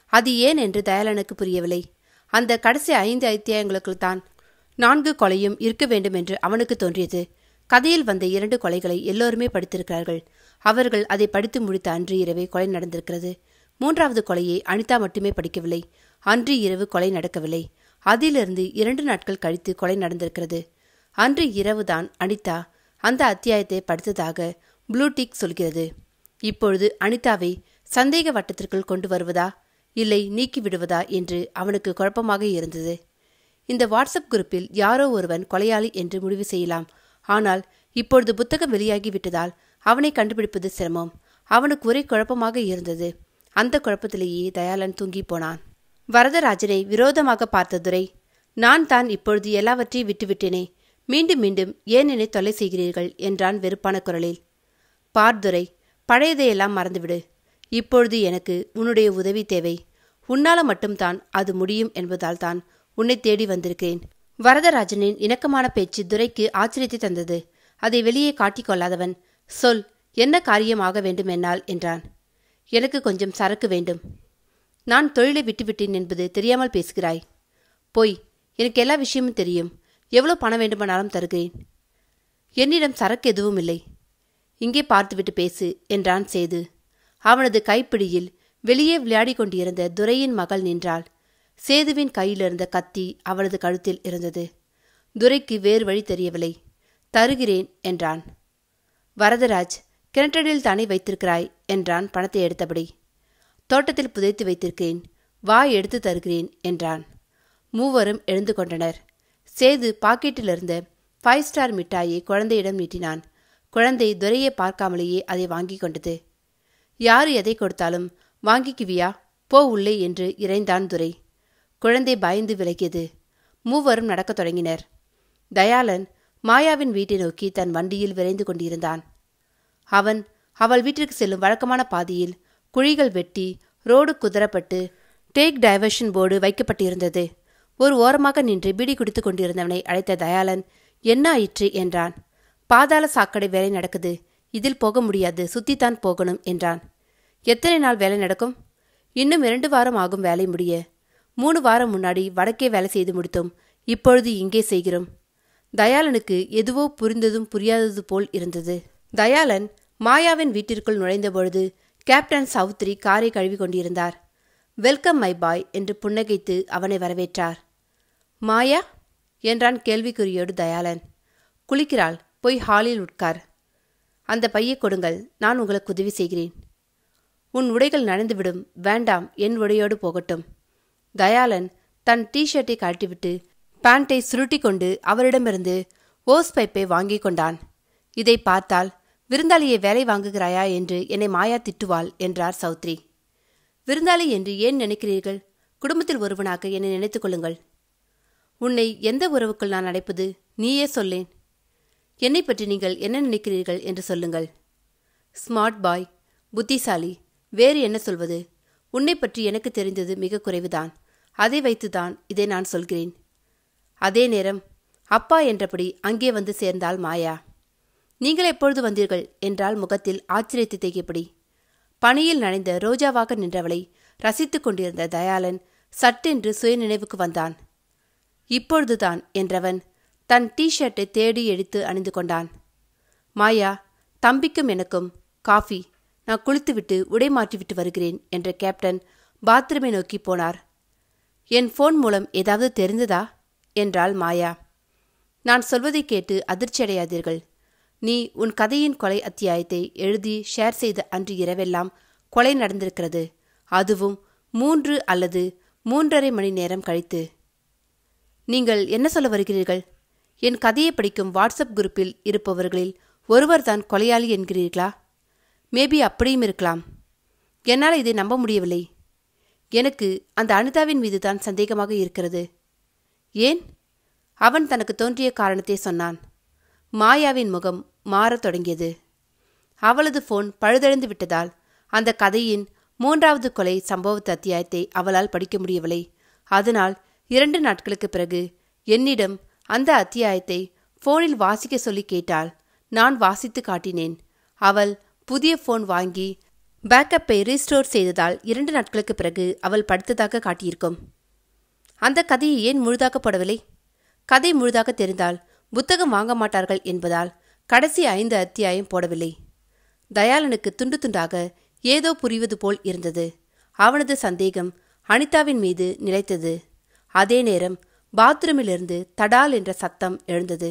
அது ஏன் என்று தயாளனுக்கு புரியவில்லை அந்த கடைசி ஐந்து அத்தியாயங்களுக்குள் தான் நான்கு கொலையும் இருக்க வேண்டும் என்று அவனுக்கு தோன்றியது கதையில் வந்த இரண்டு கொலைகளை எல்லோருமே படித்திருக்கிறார்கள் அவர்கள் அதை படித்து முடித்த அன்று இரவே கொலை நடந்திருக்கிறது மூன்றாவது கொலையை அனிதா மட்டுமே படிக்கவில்லை அன்று இரவு கொலை நடக்கவில்லை அதிலிருந்து இரண்டு நாட்கள் கழித்து கொலை நடந்திருக்கிறது அன்று இரவுதான் அனிதா அந்த அத்தியாயத்தை படித்ததாக ப்ளூடிக் சொல்கிறது இப்பொழுது அனிதாவை சந்தேக வட்டத்திற்குள் கொண்டு வருவதா இல்லை நீக்கி விடுவதா என்று அவனுக்கு குழப்பமாக இருந்தது இந்த வாட்ஸ்அப் குரூப்பில் யாரோ ஒருவன் கொலையாளி என்று முடிவு செய்யலாம் ஆனால் இப்பொழுது புத்தகம் வெளியாகி விட்டதால் அவனை கண்டுபிடிப்பது சிரமம் அவனுக்கு ஒரே குழப்பமாக இருந்தது அந்த குழப்பத்திலேயே தயாளன் தூங்கி போனான் வரதராஜனை விரோதமாக பார்த்த துரை நான் தான் இப்பொழுது எல்லாவற்றையும் விட்டுவிட்டேனே மீண்டும் மீண்டும் ஏன் என்னை தொல்லை செய்கிறீர்கள் என்றான் வெறுப்பான குரலில் பார்துரை பழையதையெல்லாம் மறந்துவிடு இப்பொழுது எனக்கு உன்னுடைய உதவி தேவை உன்னால மட்டும்தான் அது முடியும் என்பதால் தான் உன்னை தேடி வந்திருக்கிறேன் வரதராஜனின் இணக்கமான பேச்சு துரைக்கு ஆச்சரியத்தை தந்தது அதை வெளியே காட்டிக் கொள்ளாதவன் சொல் என்ன காரியம் ஆக வேண்டும் என்னால் என்றான் எனக்கு கொஞ்சம் சரக்கு வேண்டும் நான் தொழிலை விட்டுவிட்டேன் என்பது தெரியாமல் பேசுகிறாய் போய் எனக்கு எல்லா விஷயமும் தெரியும் எவ்வளவு பணம் வேண்டுமானாலும் தருகிறேன் என்னிடம் சரக்கு எதுவும் இல்லை இங்கே பார்த்துவிட்டு பேசு என்றான் சேது அவனது கைப்பிடியில் வெளியே விளையாடிக் கொண்டிருந்த துரையின் மகள் நின்றாள் சேதுவின் கையிலிருந்த கத்தி அவளது கழுத்தில் இருந்தது துரைக்கு வேறு வழி தெரியவில்லை தருகிறேன் என்றான் வரதராஜ் கிணற்றடியில் தானே வைத்திருக்கிறாய் என்றான் பணத்தை எடுத்தபடி தோட்டத்தில் புதைத்து வைத்திருக்கிறேன் வா எடுத்து தருகிறேன் என்றான் மூவரும் எழுந்து கொண்டனர் சேது பாக்கெட்டிலிருந்த ஃபைவ் ஸ்டார் மிட்டாயை குழந்தையிடம் நீட்டினான் குழந்தை துரையை பார்க்காமலேயே அதை வாங்கி கொண்டது யாரு எதை கொடுத்தாலும் வாங்கிக்குவியா போ உள்ளே என்று இறைந்தான் துரை குழந்தை பயந்து விலகியது மூவரும் நடக்கத் தொடங்கினர் தயாளன் மாயாவின் வீட்டை நோக்கி தன் வண்டியில் விரைந்து கொண்டிருந்தான் அவன் அவள் வீட்டிற்கு செல்லும் வழக்கமான பாதையில் குழிகள் வெட்டி ரோடு குதிரப்பட்டு டேக் டைவர்ஷன் போர்டு வைக்கப்பட்டிருந்தது ஒரு ஓரமாக நின்று பீடி குடித்துக் கொண்டிருந்தவனை அழைத்த தயாளன் என்ன ஆயிற்று என்றான் பாதாள சாக்கடை வேலை நடக்குது இதில் போக முடியாது சுத்தித்தான் போகணும் என்றான் எத்தனை நாள் வேலை நடக்கும் இன்னும் இரண்டு வாரம் ஆகும் வேலை முடிய மூணு வாரம் முன்னாடி வடக்கே வேலை செய்து முடித்தோம் இப்பொழுது இங்கே செய்கிறோம் தயாளனுக்கு எதுவோ புரிந்ததும் புரியாதது போல் இருந்தது தயாளன் மாயாவின் வீட்டிற்குள் நுழைந்தபொழுது கேப்டன் சவுத்ரி காரை கழுவி கொண்டிருந்தார் வெல்கம் மை பாய் என்று புன்னகைத்து அவனை வரவேற்றார் மாயா என்றான் கேள்விக்குறியோடு தயாளன் குளிக்கிறாள் போய் ஹாலில் உட்கார் அந்த பையை கொடுங்கள் நான் உங்களுக்கு உதவி செய்கிறேன் உன் உடைகள் நனைந்துவிடும் வேண்டாம் என் உடையோடு போகட்டும் தயாளன் தன் டி ஷர்ட்டை கழட்டிவிட்டு பேண்டை சுருட்டி கொண்டு அவரிடமிருந்து ஓஸ் பைப்பை வாங்கி கொண்டான் இதை பார்த்தால் விருந்தாளியை வேலை வாங்குகிறாயா என்று என்னை மாயா திட்டுவாள் என்றார் சௌத்ரி விருந்தாளி என்று ஏன் நினைக்கிறீர்கள் குடும்பத்தில் ஒருவனாக என்னை நினைத்துக் கொள்ளுங்கள் உன்னை எந்த உறவுக்குள் நான் அடைப்பது நீயே சொல்லேன் என்னை பற்றி நீங்கள் என்ன நினைக்கிறீர்கள் என்று சொல்லுங்கள் ஸ்மார்ட் பாய் புத்திசாலி வேறு என்ன சொல்வது உன்னை பற்றி எனக்கு தெரிந்தது மிக குறைவுதான் அதை வைத்துதான் இதை நான் சொல்கிறேன் அதே நேரம் அப்பா என்றபடி அங்கே வந்து சேர்ந்தாள் மாயா நீங்கள் எப்பொழுது வந்தீர்கள் என்றால் முகத்தில் ஆச்சரியத்தை தேகியபடி பனியில் நனைந்த ரோஜாவாக நின்றவளை ரசித்துக் கொண்டிருந்த தயாளன் சட்டென்று சுயநினைவுக்கு வந்தான் இப்பொழுதுதான் என்றவன் தன் டி ஷர்ட்டை தேடி எடுத்து அணிந்து கொண்டான் மாயா தம்பிக்கும் எனக்கும் காஃபி நான் குளித்துவிட்டு உடை மாற்றிவிட்டு வருகிறேன் என்ற கேப்டன் பாத்ரூமை நோக்கி போனார் என் ஃபோன் மூலம் ஏதாவது தெரிந்ததா என்றாள் மாயா நான் சொல்வதை கேட்டு அதிர்ச்சியடையாதீர்கள் நீ உன் கதையின் கொலை அத்தியாயத்தை எழுதி ஷேர் செய்த அன்று இரவெல்லாம் கொலை நடந்திருக்கிறது அதுவும் மூன்று அல்லது மூன்றரை மணி நேரம் கழித்து நீங்கள் என்ன சொல்ல வருகிறீர்கள் என் கதையை படிக்கும் வாட்ஸ்அப் குரூப்பில் இருப்பவர்களில் ஒருவர்தான் கொலையாளி என்கிறீர்களா மேபி அப்படியும் இருக்கலாம் என்னால் இதை நம்ப முடியவில்லை எனக்கு அந்த அனிதாவின் மீது தான் சந்தேகமாக இருக்கிறது ஏன் அவன் தனக்கு தோன்றிய காரணத்தை சொன்னான் மாயாவின் முகம் மாறத் தொடங்கியது அவளது போன் பழுதடைந்து விட்டதால் அந்த கதையின் மூன்றாவது கொலை சம்பவத்து அத்தியாயத்தை அவளால் படிக்க முடியவில்லை அதனால் இரண்டு நாட்களுக்கு பிறகு என்னிடம் அந்த அத்தியாயத்தை போனில் வாசிக்க சொல்லி கேட்டாள் நான் வாசித்து காட்டினேன் அவள் புதிய போன் வாங்கி பேக்கப்பை ரீஸ்டோர் செய்ததால் இரண்டு நாட்களுக்கு பிறகு அவள் படுத்ததாக காட்டியிருக்கும் அந்த கதையை ஏன் முழுதாக போடவில்லை கதை முழுதாக தெரிந்தால் புத்தகம் வாங்க மாட்டார்கள் என்பதால் கடைசி ஐந்து அத்தியாயம் போடவில்லை தயாளனுக்கு துண்டு துண்டாக ஏதோ புரிவது போல் இருந்தது அவனது சந்தேகம் அனிதாவின் மீது நிலைத்தது அதே நேரம் பாத்ரூமிலிருந்து தடால் என்ற சத்தம் எழுந்தது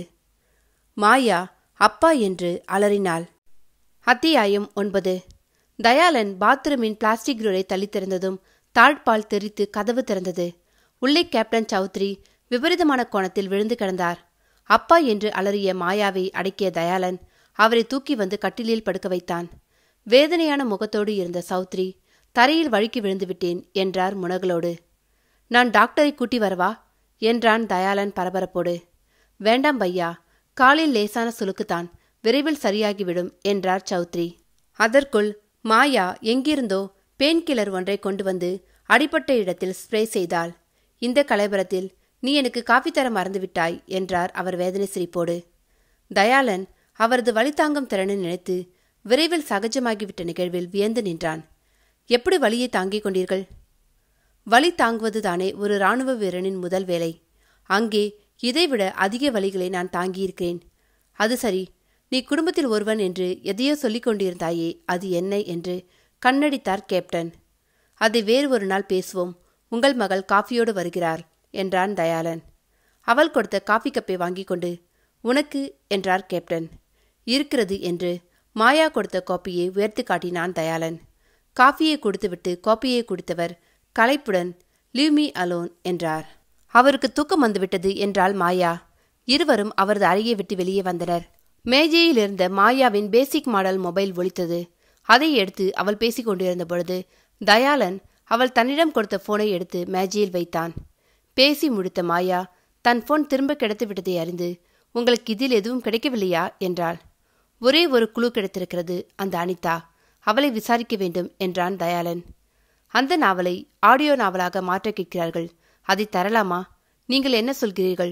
மாயா அப்பா என்று அலறினாள் அத்தியாயம் ஒன்பது தயாளன் பாத்ரூமின் பிளாஸ்டிக் டோரை தள்ளி திறந்ததும் தாழ்பால் தெரித்து கதவு திறந்தது உள்ளே கேப்டன் சௌத்ரி விபரீதமான கோணத்தில் விழுந்து கிடந்தார் அப்பா என்று அலறிய மாயாவை அடக்கிய தயாளன் அவரை தூக்கி வந்து கட்டிலில் படுக்க வைத்தான் வேதனையான முகத்தோடு இருந்த சௌத்ரி தரையில் வழுக்கி விழுந்து விட்டேன் என்றார் முனகளோடு நான் டாக்டரை கூட்டி வரவா என்றான் தயாளன் பரபரப்போடு வேண்டாம் பையா காலில் லேசான சுலுக்குத்தான் விரைவில் சரியாகிவிடும் என்றார் சௌத்ரி அதற்குள் மாயா எங்கிருந்தோ பெயின் கில்லர் ஒன்றை கொண்டு வந்து அடிப்பட்ட இடத்தில் ஸ்ப்ரே செய்தாள் இந்த கலைபரத்தில் நீ எனக்கு காஃபி தர மறந்துவிட்டாய் என்றார் அவர் வேதனை சிரிப்போடு தயாளன் அவரது வழித்தாங்கும் திறனை நினைத்து விரைவில் சகஜமாகிவிட்ட நிகழ்வில் வியந்து நின்றான் எப்படி வலியை தாங்கிக் கொண்டீர்கள் வலி தாங்குவதுதானே ஒரு இராணுவ வீரனின் முதல் வேலை அங்கே இதைவிட அதிக வலிகளை நான் தாங்கியிருக்கிறேன் அது சரி நீ குடும்பத்தில் ஒருவன் என்று எதையோ சொல்லிக் கொண்டிருந்தாயே அது என்ன என்று கண்ணடித்தார் கேப்டன் அதை வேறு ஒரு நாள் பேசுவோம் உங்கள் மகள் காஃபியோடு வருகிறார் என்றான் தயாளன் அவள் கொடுத்த காஃபி கப்பை வாங்கிக் கொண்டு உனக்கு என்றார் கேப்டன் இருக்கிறது என்று மாயா கொடுத்த காப்பியை உயர்த்தி காட்டினான் தயாளன் காஃபியை கொடுத்துவிட்டு காப்பியை குடித்தவர் களைப்புடன் லீவ் மீ அலோன் என்றார் அவருக்கு தூக்கம் வந்துவிட்டது என்றாள் மாயா இருவரும் அவரது அறையை விட்டு வெளியே வந்தனர் மேஜையில் இருந்த மாயாவின் பேசிக் மாடல் மொபைல் ஒலித்தது அதை எடுத்து அவள் பேசிக் கொண்டிருந்த பொழுது தயாளன் அவள் தன்னிடம் கொடுத்த போனை எடுத்து மேஜையில் வைத்தான் பேசி முடித்த மாயா தன் போன் திரும்ப கிடைத்து விட்டதை அறிந்து உங்களுக்கு இதில் எதுவும் கிடைக்கவில்லையா என்றாள் ஒரே ஒரு குழு கிடைத்திருக்கிறது அந்த அனிதா அவளை விசாரிக்க வேண்டும் என்றான் தயாளன் அந்த நாவலை ஆடியோ நாவலாக மாற்ற கேட்கிறார்கள் அதை தரலாமா நீங்கள் என்ன சொல்கிறீர்கள்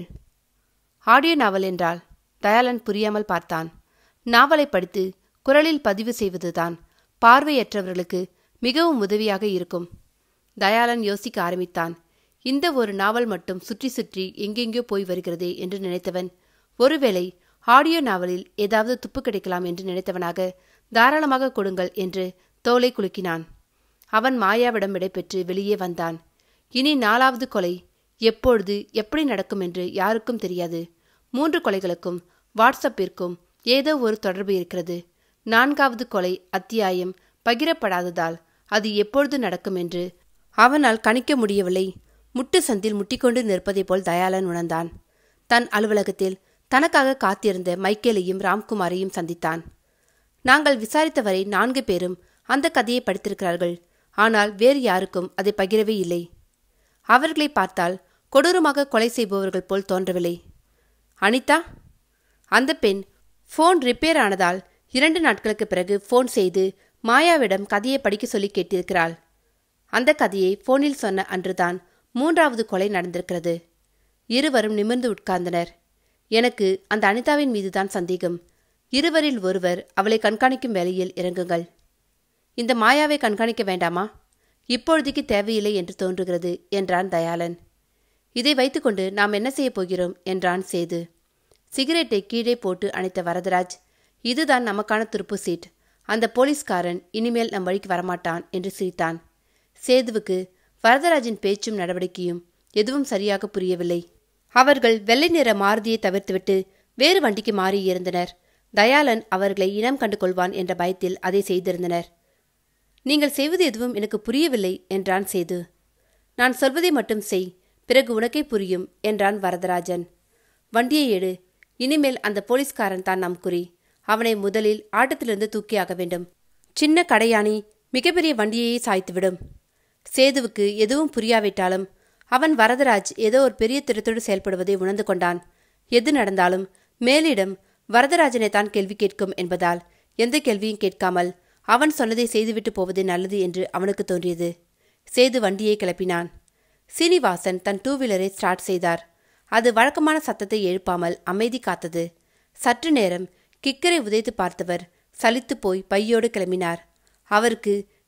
ஆடியோ நாவல் என்றால் தயாளன் புரியாமல் பார்த்தான் நாவலை படித்து குரலில் பதிவு செய்வதுதான் பார்வையற்றவர்களுக்கு மிகவும் உதவியாக இருக்கும் தயாளன் யோசிக்க ஆரம்பித்தான் இந்த ஒரு நாவல் மட்டும் சுற்றி சுற்றி எங்கெங்கோ போய் வருகிறதே என்று நினைத்தவன் ஒருவேளை ஆடியோ நாவலில் ஏதாவது துப்பு கிடைக்கலாம் என்று நினைத்தவனாக தாராளமாக கொடுங்கள் என்று தோலை குலுக்கினான் அவன் மாயாவிடம் விடைபெற்று வெளியே வந்தான் இனி நாலாவது கொலை எப்பொழுது எப்படி நடக்கும் என்று யாருக்கும் தெரியாது மூன்று கொலைகளுக்கும் வாட்ஸ்அப்பிற்கும் ஏதோ ஒரு தொடர்பு இருக்கிறது நான்காவது கொலை அத்தியாயம் பகிரப்படாததால் அது எப்பொழுது நடக்கும் என்று அவனால் கணிக்க முடியவில்லை முட்டு சந்தில் முட்டிக்கொண்டு நிற்பதைப் போல் தயாளன் உணர்ந்தான் தன் அலுவலகத்தில் தனக்காக காத்திருந்த மைக்கேலையும் ராம்குமாரையும் சந்தித்தான் நாங்கள் விசாரித்தவரை நான்கு பேரும் அந்த கதையை படித்திருக்கிறார்கள் ஆனால் வேறு யாருக்கும் அதை பகிரவே இல்லை அவர்களை பார்த்தால் கொடூரமாக கொலை செய்பவர்கள் போல் தோன்றவில்லை அனிதா அந்த பெண் ஃபோன் ரிப்பேர் ஆனதால் இரண்டு நாட்களுக்கு பிறகு ஃபோன் செய்து மாயாவிடம் கதையை படிக்க சொல்லி கேட்டிருக்கிறாள் அந்த கதையை ஃபோனில் சொன்ன அன்றுதான் மூன்றாவது கொலை நடந்திருக்கிறது இருவரும் நிமிர்ந்து உட்கார்ந்தனர் எனக்கு அந்த அனிதாவின் மீதுதான் சந்தேகம் இருவரில் ஒருவர் அவளை கண்காணிக்கும் வேலையில் இறங்குங்கள் இந்த மாயாவை கண்காணிக்க வேண்டாமா இப்பொழுதைக்கு தேவையில்லை என்று தோன்றுகிறது என்றான் தயாளன் இதை வைத்துக்கொண்டு நாம் என்ன செய்யப் போகிறோம் என்றான் சேது சிகரெட்டை கீழே போட்டு அணைத்த வரதராஜ் இதுதான் நமக்கான துருப்பு சீட் அந்த போலீஸ்காரன் இனிமேல் நம் வழிக்கு வரமாட்டான் என்று சிரித்தான் சேதுவுக்கு வரதராஜின் பேச்சும் நடவடிக்கையும் எதுவும் சரியாக புரியவில்லை அவர்கள் வெள்ளை நிற மாருதியை தவிர்த்துவிட்டு வேறு வண்டிக்கு மாறி இருந்தனர் தயாளன் அவர்களை இனம் கண்டு கொள்வான் என்ற பயத்தில் அதை செய்திருந்தனர் நீங்கள் செய்வது எதுவும் எனக்கு புரியவில்லை என்றான் சேது நான் சொல்வதை மட்டும் செய் பிறகு உனக்கே புரியும் என்றான் வரதராஜன் வண்டியை எடு இனிமேல் அந்த போலீஸ்காரன் தான் நம் குறி அவனை முதலில் ஆட்டத்திலிருந்து தூக்கியாக வேண்டும் சின்ன கடையாணி மிகப்பெரிய வண்டியையே சாய்த்துவிடும் சேதுவுக்கு எதுவும் புரியாவிட்டாலும் அவன் வரதராஜ் ஏதோ ஒரு பெரிய திட்டத்தோடு செயல்படுவதை உணர்ந்து கொண்டான் எது நடந்தாலும் மேலிடம் வரதராஜனை தான் கேள்வி கேட்கும் என்பதால் எந்த கேள்வியும் கேட்காமல் அவன் சொன்னதை செய்துவிட்டு போவது நல்லது என்று அவனுக்கு தோன்றியது சேது வண்டியை கிளப்பினான் சீனிவாசன் தன் டூ வீலரை ஸ்டார்ட் செய்தார் அது வழக்கமான சத்தத்தை எழுப்பாமல் அமைதி காத்தது சற்று நேரம் கிக்கரை உதைத்து பார்த்தவர் சலித்து போய் பையோடு கிளம்பினார் அவருக்கு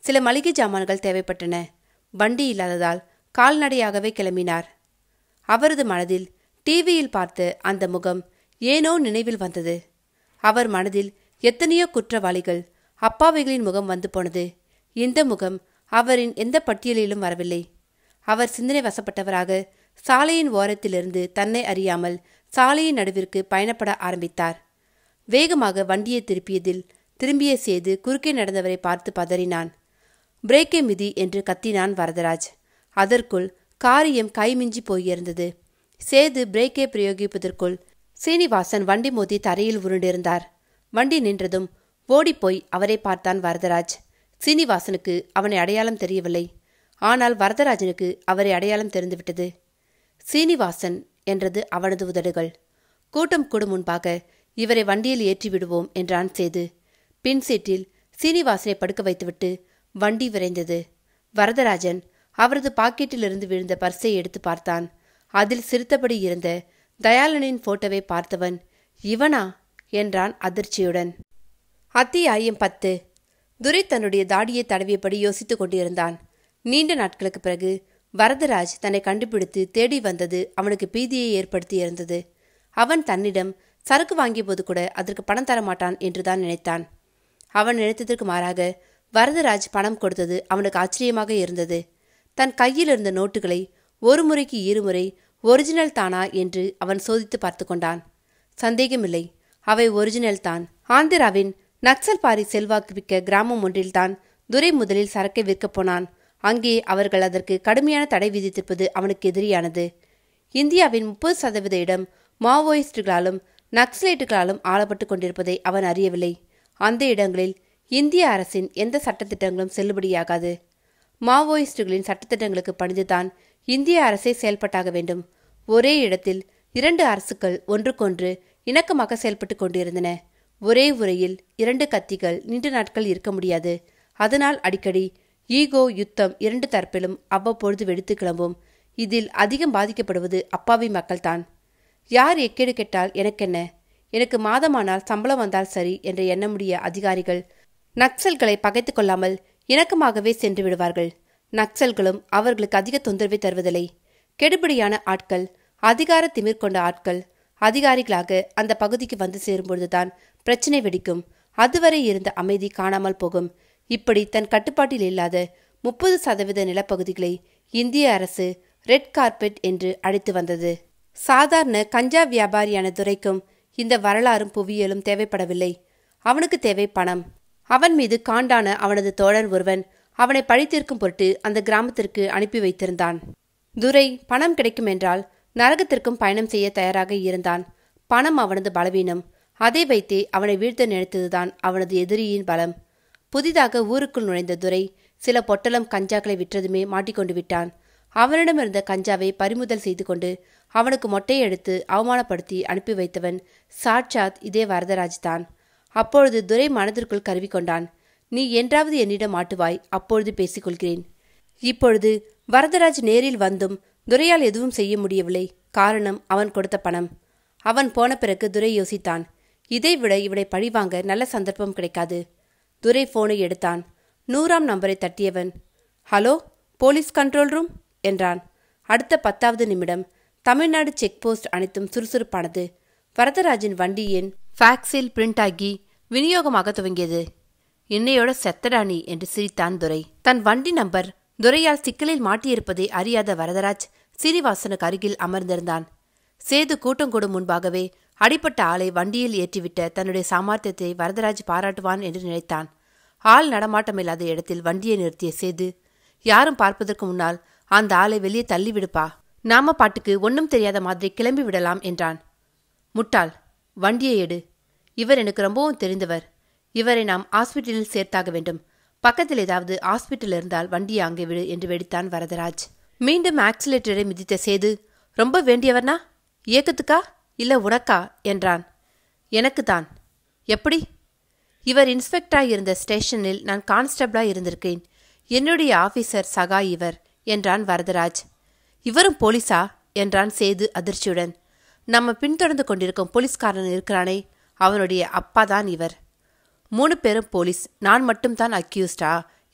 சில மளிகை ஜாமான்கள் தேவைப்பட்டன வண்டி இல்லாததால் கால்நடையாகவே கிளம்பினார் அவரது மனதில் டிவியில் பார்த்த அந்த முகம் ஏனோ நினைவில் வந்தது அவர் மனதில் எத்தனையோ குற்றவாளிகள் அப்பாவிகளின் முகம் வந்து போனது இந்த முகம் அவரின் எந்த பட்டியலிலும் வரவில்லை அவர் சிந்தனை வசப்பட்டவராக சாலையின் ஓரத்திலிருந்து தன்னை அறியாமல் சாலையின் நடுவிற்கு பயணப்பட ஆரம்பித்தார் வேகமாக வண்டியை திருப்பியதில் திரும்பிய சேது குறுக்கே நடந்தவரை பார்த்து பதறினான் பிரேக்கை மிதி என்று கத்தினான் வரதராஜ் அதற்குள் காரியம் கைமிஞ்சி போயிருந்தது சேது பிரேக்கை பிரயோகிப்பதற்குள் சீனிவாசன் வண்டி மோதி தரையில் உருண்டிருந்தார் வண்டி நின்றதும் ஓடிப்போய் அவரை பார்த்தான் வரதராஜ் சீனிவாசனுக்கு அவனை அடையாளம் தெரியவில்லை ஆனால் வரதராஜனுக்கு அவரை அடையாளம் தெரிந்துவிட்டது சீனிவாசன் என்றது அவனது உதடுகள் கூட்டம் கூடும் முன்பாக இவரை வண்டியில் ஏற்றி விடுவோம் என்றான் சேது பின் சீட்டில் சீனிவாசனை படுக்க வைத்துவிட்டு வண்டி விரைந்தது வரதராஜன் அவரது பாக்கெட்டிலிருந்து விழுந்த பர்ஸை எடுத்து பார்த்தான் அதில் சிரித்தபடி இருந்த தயாளனின் போட்டோவை பார்த்தவன் இவனா என்றான் அதிர்ச்சியுடன் அத்தியாயம் பத்து துரை தன்னுடைய தாடியை தடவியபடி யோசித்துக் கொண்டிருந்தான் நீண்ட நாட்களுக்கு பிறகு வரதராஜ் தன்னை கண்டுபிடித்து தேடி வந்தது அவனுக்கு பீதியை ஏற்படுத்தியிருந்தது அவன் தன்னிடம் சரக்கு வாங்கிய போது கூட அதற்கு பணம் தர மாட்டான் என்றுதான் நினைத்தான் அவன் நினைத்ததற்கு மாறாக வரதராஜ் பணம் கொடுத்தது அவனுக்கு ஆச்சரியமாக இருந்தது தன் கையில் இருந்த நோட்டுகளை ஒரு முறைக்கு இருமுறை ஒரிஜினல் தானா என்று அவன் சோதித்து பார்த்து கொண்டான் சந்தேகமில்லை அவை ஒரிஜினல் தான் ஆந்திராவின் நக்சல் பாரி செல்வாக்கு மிக்க கிராமம் ஒன்றில்தான் துரை முதலில் சரக்கை விற்கப் போனான் அங்கே அவர்கள் அதற்கு கடுமையான தடை விதித்திருப்பது அவனுக்கு எதிரியானது இந்தியாவின் முப்பது சதவீத இடம் மாவோயிஸ்டுகளாலும் நக்சலைட்டுகளாலும் ஆளப்பட்டு கொண்டிருப்பதை அவன் அறியவில்லை அந்த இடங்களில் இந்திய அரசின் எந்த சட்டத்திட்டங்களும் செல்லுபடியாகாது மாவோயிஸ்டுகளின் சட்டத்திட்டங்களுக்கு பணிந்துதான் இந்திய அரசே செயல்பட்டாக வேண்டும் ஒரே இடத்தில் இரண்டு அரசுகள் ஒன்றுக்கொன்று இணக்கமாக செயல்பட்டு கொண்டிருந்தன ஒரே உரையில் இரண்டு கத்திகள் நீண்ட நாட்கள் இருக்க முடியாது அதனால் அடிக்கடி ஈகோ யுத்தம் இரண்டு தரப்பிலும் அவ்வப்பொழுது வெடித்து கிளம்பும் இதில் அதிகம் பாதிக்கப்படுவது அப்பாவி மக்கள்தான் யார் எக்கேடு கெட்டால் எனக்கென்ன எனக்கு மாதமானால் சம்பளம் வந்தால் சரி என்று எண்ணமுடிய அதிகாரிகள் நக்சல்களை பகைத்து கொள்ளாமல் இணக்கமாகவே சென்று விடுவார்கள் நக்சல்களும் அவர்களுக்கு அதிக தொந்தரவை தருவதில்லை கெடுபிடியான ஆட்கள் அதிகார திமிர் கொண்ட ஆட்கள் அதிகாரிகளாக அந்த பகுதிக்கு வந்து சேரும்பொழுதுதான் பிரச்சனை வெடிக்கும் அதுவரை இருந்த அமைதி காணாமல் போகும் இப்படி தன் கட்டுப்பாட்டில் இல்லாத முப்பது சதவீத நிலப்பகுதிகளை இந்திய அரசு ரெட் கார்பெட் என்று அழைத்து வந்தது சாதாரண கஞ்சா வியாபாரியான துரைக்கும் இந்த வரலாறும் புவியியலும் தேவைப்படவில்லை அவனுக்கு தேவை பணம் அவன் மீது காண்டான அவனது தோழன் ஒருவன் அவனை பழித்தீர்க்கும் பொருட்டு அந்த கிராமத்திற்கு அனுப்பி வைத்திருந்தான் துரை பணம் கிடைக்கும் என்றால் நரகத்திற்கும் பயணம் செய்ய தயாராக இருந்தான் பணம் அவனது பலவீனம் அதை வைத்தே அவனை வீழ்த்த நினைத்ததுதான் அவனது எதிரியின் பலம் புதிதாக ஊருக்குள் நுழைந்த துரை சில பொட்டலம் கஞ்சாக்களை விற்றதுமே மாட்டிக்கொண்டு விட்டான் அவனிடமிருந்த கஞ்சாவை பறிமுதல் செய்து கொண்டு அவனுக்கு மொட்டையை எடுத்து அவமானப்படுத்தி அனுப்பி வைத்தவன் சாட்சாத் இதே வரதராஜ் தான் அப்பொழுது துரை மனதிற்குள் கருவிக்கொண்டான் நீ என்றாவது என்னிடம் மாட்டுவாய் அப்பொழுது பேசிக்கொள்கிறேன் இப்பொழுது வரதராஜ் நேரில் வந்தும் துரையால் எதுவும் செய்ய முடியவில்லை காரணம் அவன் கொடுத்த பணம் அவன் போன பிறகு துரை யோசித்தான் இதைவிட இவனை பழிவாங்க நல்ல சந்தர்ப்பம் கிடைக்காது துரை போனை எடுத்தான் நூறாம் நம்பரை தட்டியவன் ஹலோ போலீஸ் கண்ட்ரோல் ரூம் என்றான் அடுத்த பத்தாவது நிமிடம் தமிழ்நாடு செக் போஸ்ட் அனைத்தும் சுறுசுறுப்பானது வரதராஜின் வண்டி எண் ஃபேக்ஸில் பிரிண்ட் ஆகி விநியோகமாக துவங்கியது இன்னையோட செத்தடானி என்று சிரித்தான் துரை தன் வண்டி நம்பர் துரையால் சிக்கலில் மாட்டியிருப்பதை அறியாத வரதராஜ் சீனிவாசனுக்கு அருகில் அமர்ந்திருந்தான் சேது கூட்டம் கூடும் முன்பாகவே அடிப்பட்ட ஆளை வண்டியில் ஏற்றிவிட்ட தன்னுடைய சாமர்த்தியத்தை வரதராஜ் பாராட்டுவான் என்று நினைத்தான் ஆள் நடமாட்டமில்லாத இடத்தில் வண்டியை நிறுத்திய சேது யாரும் பார்ப்பதற்கு முன்னால் அந்த ஆளை வெளியே தள்ளி விடுப்பா நாம பாட்டுக்கு ஒன்றும் தெரியாத மாதிரி கிளம்பி விடலாம் என்றான் முட்டாள் வண்டியை எடு இவர் எனக்கு ரொம்பவும் தெரிந்தவர் இவரை நாம் ஹாஸ்பிட்டலில் சேர்த்தாக வேண்டும் பக்கத்தில் ஏதாவது ஹாஸ்பிட்டல் இருந்தால் வண்டியை அங்கே விடு என்று வெடித்தான் வரதராஜ் மீண்டும் ஆக்சிலேட்டரை மிதித்த சேது ரொம்ப வேண்டியவர்னா இயக்கத்துக்கா இல்ல உனக்கா என்றான் எனக்கு தான் எப்படி இவர் இன்ஸ்பெக்டராக இருந்த ஸ்டேஷனில் நான் கான்ஸ்டபிளாக இருந்திருக்கேன் என்னுடைய ஆபீசர் சகா இவர் என்றான் வரதராஜ் இவரும் போலீஸா என்றான் சேது அதிர்ச்சியுடன் நம்ம பின்தொடர்ந்து கொண்டிருக்கும் போலீஸ்காரன் இருக்கிறானே அவனுடைய அப்பா தான் இவர் மூணு பேரும் போலீஸ் நான் மட்டும்தான் அக்யூஸ்டா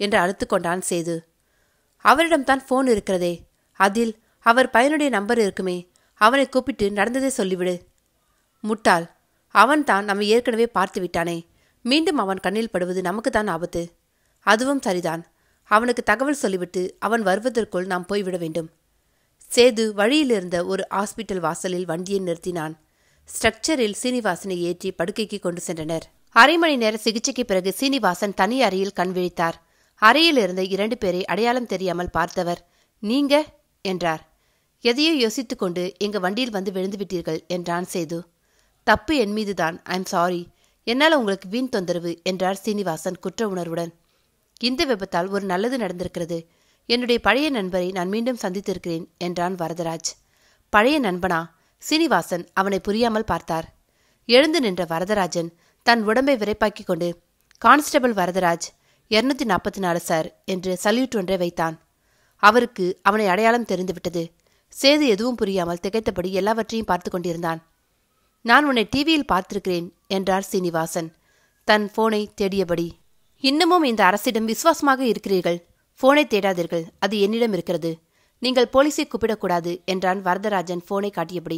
என்று அழுத்து கொண்டான் சேது அவரிடம்தான் ஃபோன் இருக்கிறதே அதில் அவர் பையனுடைய நம்பர் இருக்குமே அவனை கூப்பிட்டு நடந்ததை சொல்லிவிடு முட்டாள் அவன் தான் நம்மை ஏற்கனவே பார்த்து விட்டானே மீண்டும் அவன் கண்ணில் படுவது நமக்கு தான் ஆபத்து அதுவும் சரிதான் அவனுக்கு தகவல் சொல்லிவிட்டு அவன் வருவதற்குள் நாம் போய்விட வேண்டும் சேது வழியிலிருந்த ஒரு ஹாஸ்பிட்டல் வாசலில் வண்டியை நிறுத்தினான் ஸ்ட்ரக்சரில் சீனிவாசனை ஏற்றி படுக்கைக்கு கொண்டு சென்றனர் அரை மணி நேர சிகிச்சைக்கு பிறகு சீனிவாசன் தனி அறையில் கண் விழித்தார் அறையில் இருந்த இரண்டு பேரை அடையாளம் தெரியாமல் பார்த்தவர் நீங்க என்றார் எதையோ யோசித்துக் கொண்டு எங்க வண்டியில் வந்து விழுந்து விட்டீர்கள் என்றான் சேது தப்பு என் மீதுதான் ஐம் சாரி என்னால் உங்களுக்கு வீண் தொந்தரவு என்றார் சீனிவாசன் குற்ற உணர்வுடன் இந்த விபத்தால் ஒரு நல்லது நடந்திருக்கிறது என்னுடைய பழைய நண்பரை நான் மீண்டும் சந்தித்திருக்கிறேன் என்றான் வரதராஜ் பழைய நண்பனா சீனிவாசன் அவனை புரியாமல் பார்த்தார் எழுந்து நின்ற வரதராஜன் தன் உடம்பை விரைப்பாக்கிக் கொண்டு கான்ஸ்டபிள் வரதராஜ் இருநூத்தி நாற்பத்தி நாலு சார் என்று சல்யூட் ஒன்றை வைத்தான் அவருக்கு அவனை அடையாளம் தெரிந்துவிட்டது சேது எதுவும் புரியாமல் திகைத்தபடி எல்லாவற்றையும் பார்த்து கொண்டிருந்தான் நான் உன்னை டிவியில் பார்த்திருக்கிறேன் என்றார் சீனிவாசன் தன் போனை தேடியபடி இன்னமும் இந்த அரசிடம் விசுவாசமாக இருக்கிறீர்கள் போனை தேடாதீர்கள் அது என்னிடம் இருக்கிறது நீங்கள் போலீஸை கூப்பிடக்கூடாது என்றான் வரதராஜன் போனை காட்டியபடி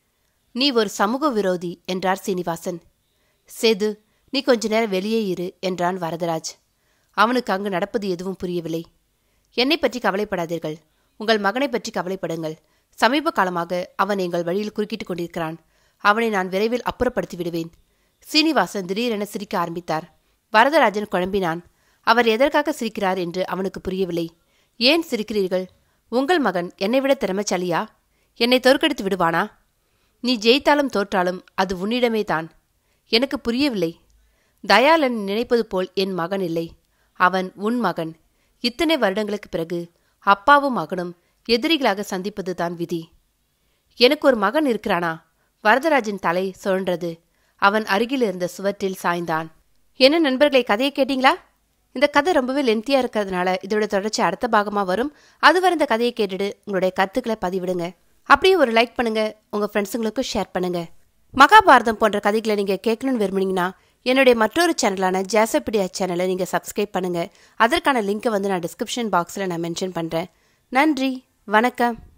நீ ஒரு சமூக விரோதி என்றார் சீனிவாசன் சேது நீ கொஞ்ச நேரம் வெளியே இரு என்றான் வரதராஜ் அவனுக்கு அங்கு நடப்பது எதுவும் புரியவில்லை என்னை பற்றி கவலைப்படாதீர்கள் உங்கள் மகனை பற்றி கவலைப்படுங்கள் சமீப காலமாக அவன் எங்கள் வழியில் குறுக்கிட்டுக் கொண்டிருக்கிறான் அவனை நான் விரைவில் அப்புறப்படுத்தி விடுவேன் சீனிவாசன் திடீரென சிரிக்க ஆரம்பித்தார் வரதராஜன் குழம்பினான் அவர் எதற்காக சிரிக்கிறார் என்று அவனுக்கு புரியவில்லை ஏன் சிரிக்கிறீர்கள் உங்கள் மகன் என்னை விட திறமைச்சாலியா என்னை தோற்கடித்து விடுவானா நீ ஜெயித்தாலும் தோற்றாலும் அது உன்னிடமே தான் எனக்கு புரியவில்லை தயாளன் நினைப்பது போல் என் மகன் இல்லை அவன் உன் மகன் இத்தனை வருடங்களுக்கு பிறகு அப்பாவும் மகனும் எதிரிகளாக சந்திப்பதுதான் விதி எனக்கு ஒரு மகன் இருக்கிறானா வரதராஜின் தலை சுழன்றது அவன் அருகில் இருந்த சுவற்றில் சாய்ந்தான் என்ன நண்பர்களை கதையை கேட்டீங்களா இந்த கதை ரொம்பவே லென்த்தியா இருக்கிறதுனால இதோட தொடர்ச்சி அடுத்த பாகமா வரும் அதுவரை இந்த கதையை கேட்டுட்டு உங்களுடைய கருத்துக்களை பதிவிடுங்க அப்படியே ஒரு லைக் பண்ணுங்க உங்க ஃப்ரெண்ட்ஸுங்களுக்கும் ஷேர் பண்ணுங்க மகாபாரதம் போன்ற கதைகளை நீங்க கேட்கணும்னு விரும்புனீங்கன்னா என்னுடைய மற்றொரு சேனலான ஜாசப்பிடியா சேனலை நீங்க சப்ஸ்கிரைப் பண்ணுங்க அதற்கான லிங்கை வந்து நான் டிஸ்கிரிப்ஷன் பாக்ஸில் நான் மென்ஷன் பண்றேன் நன்றி வணக்கம்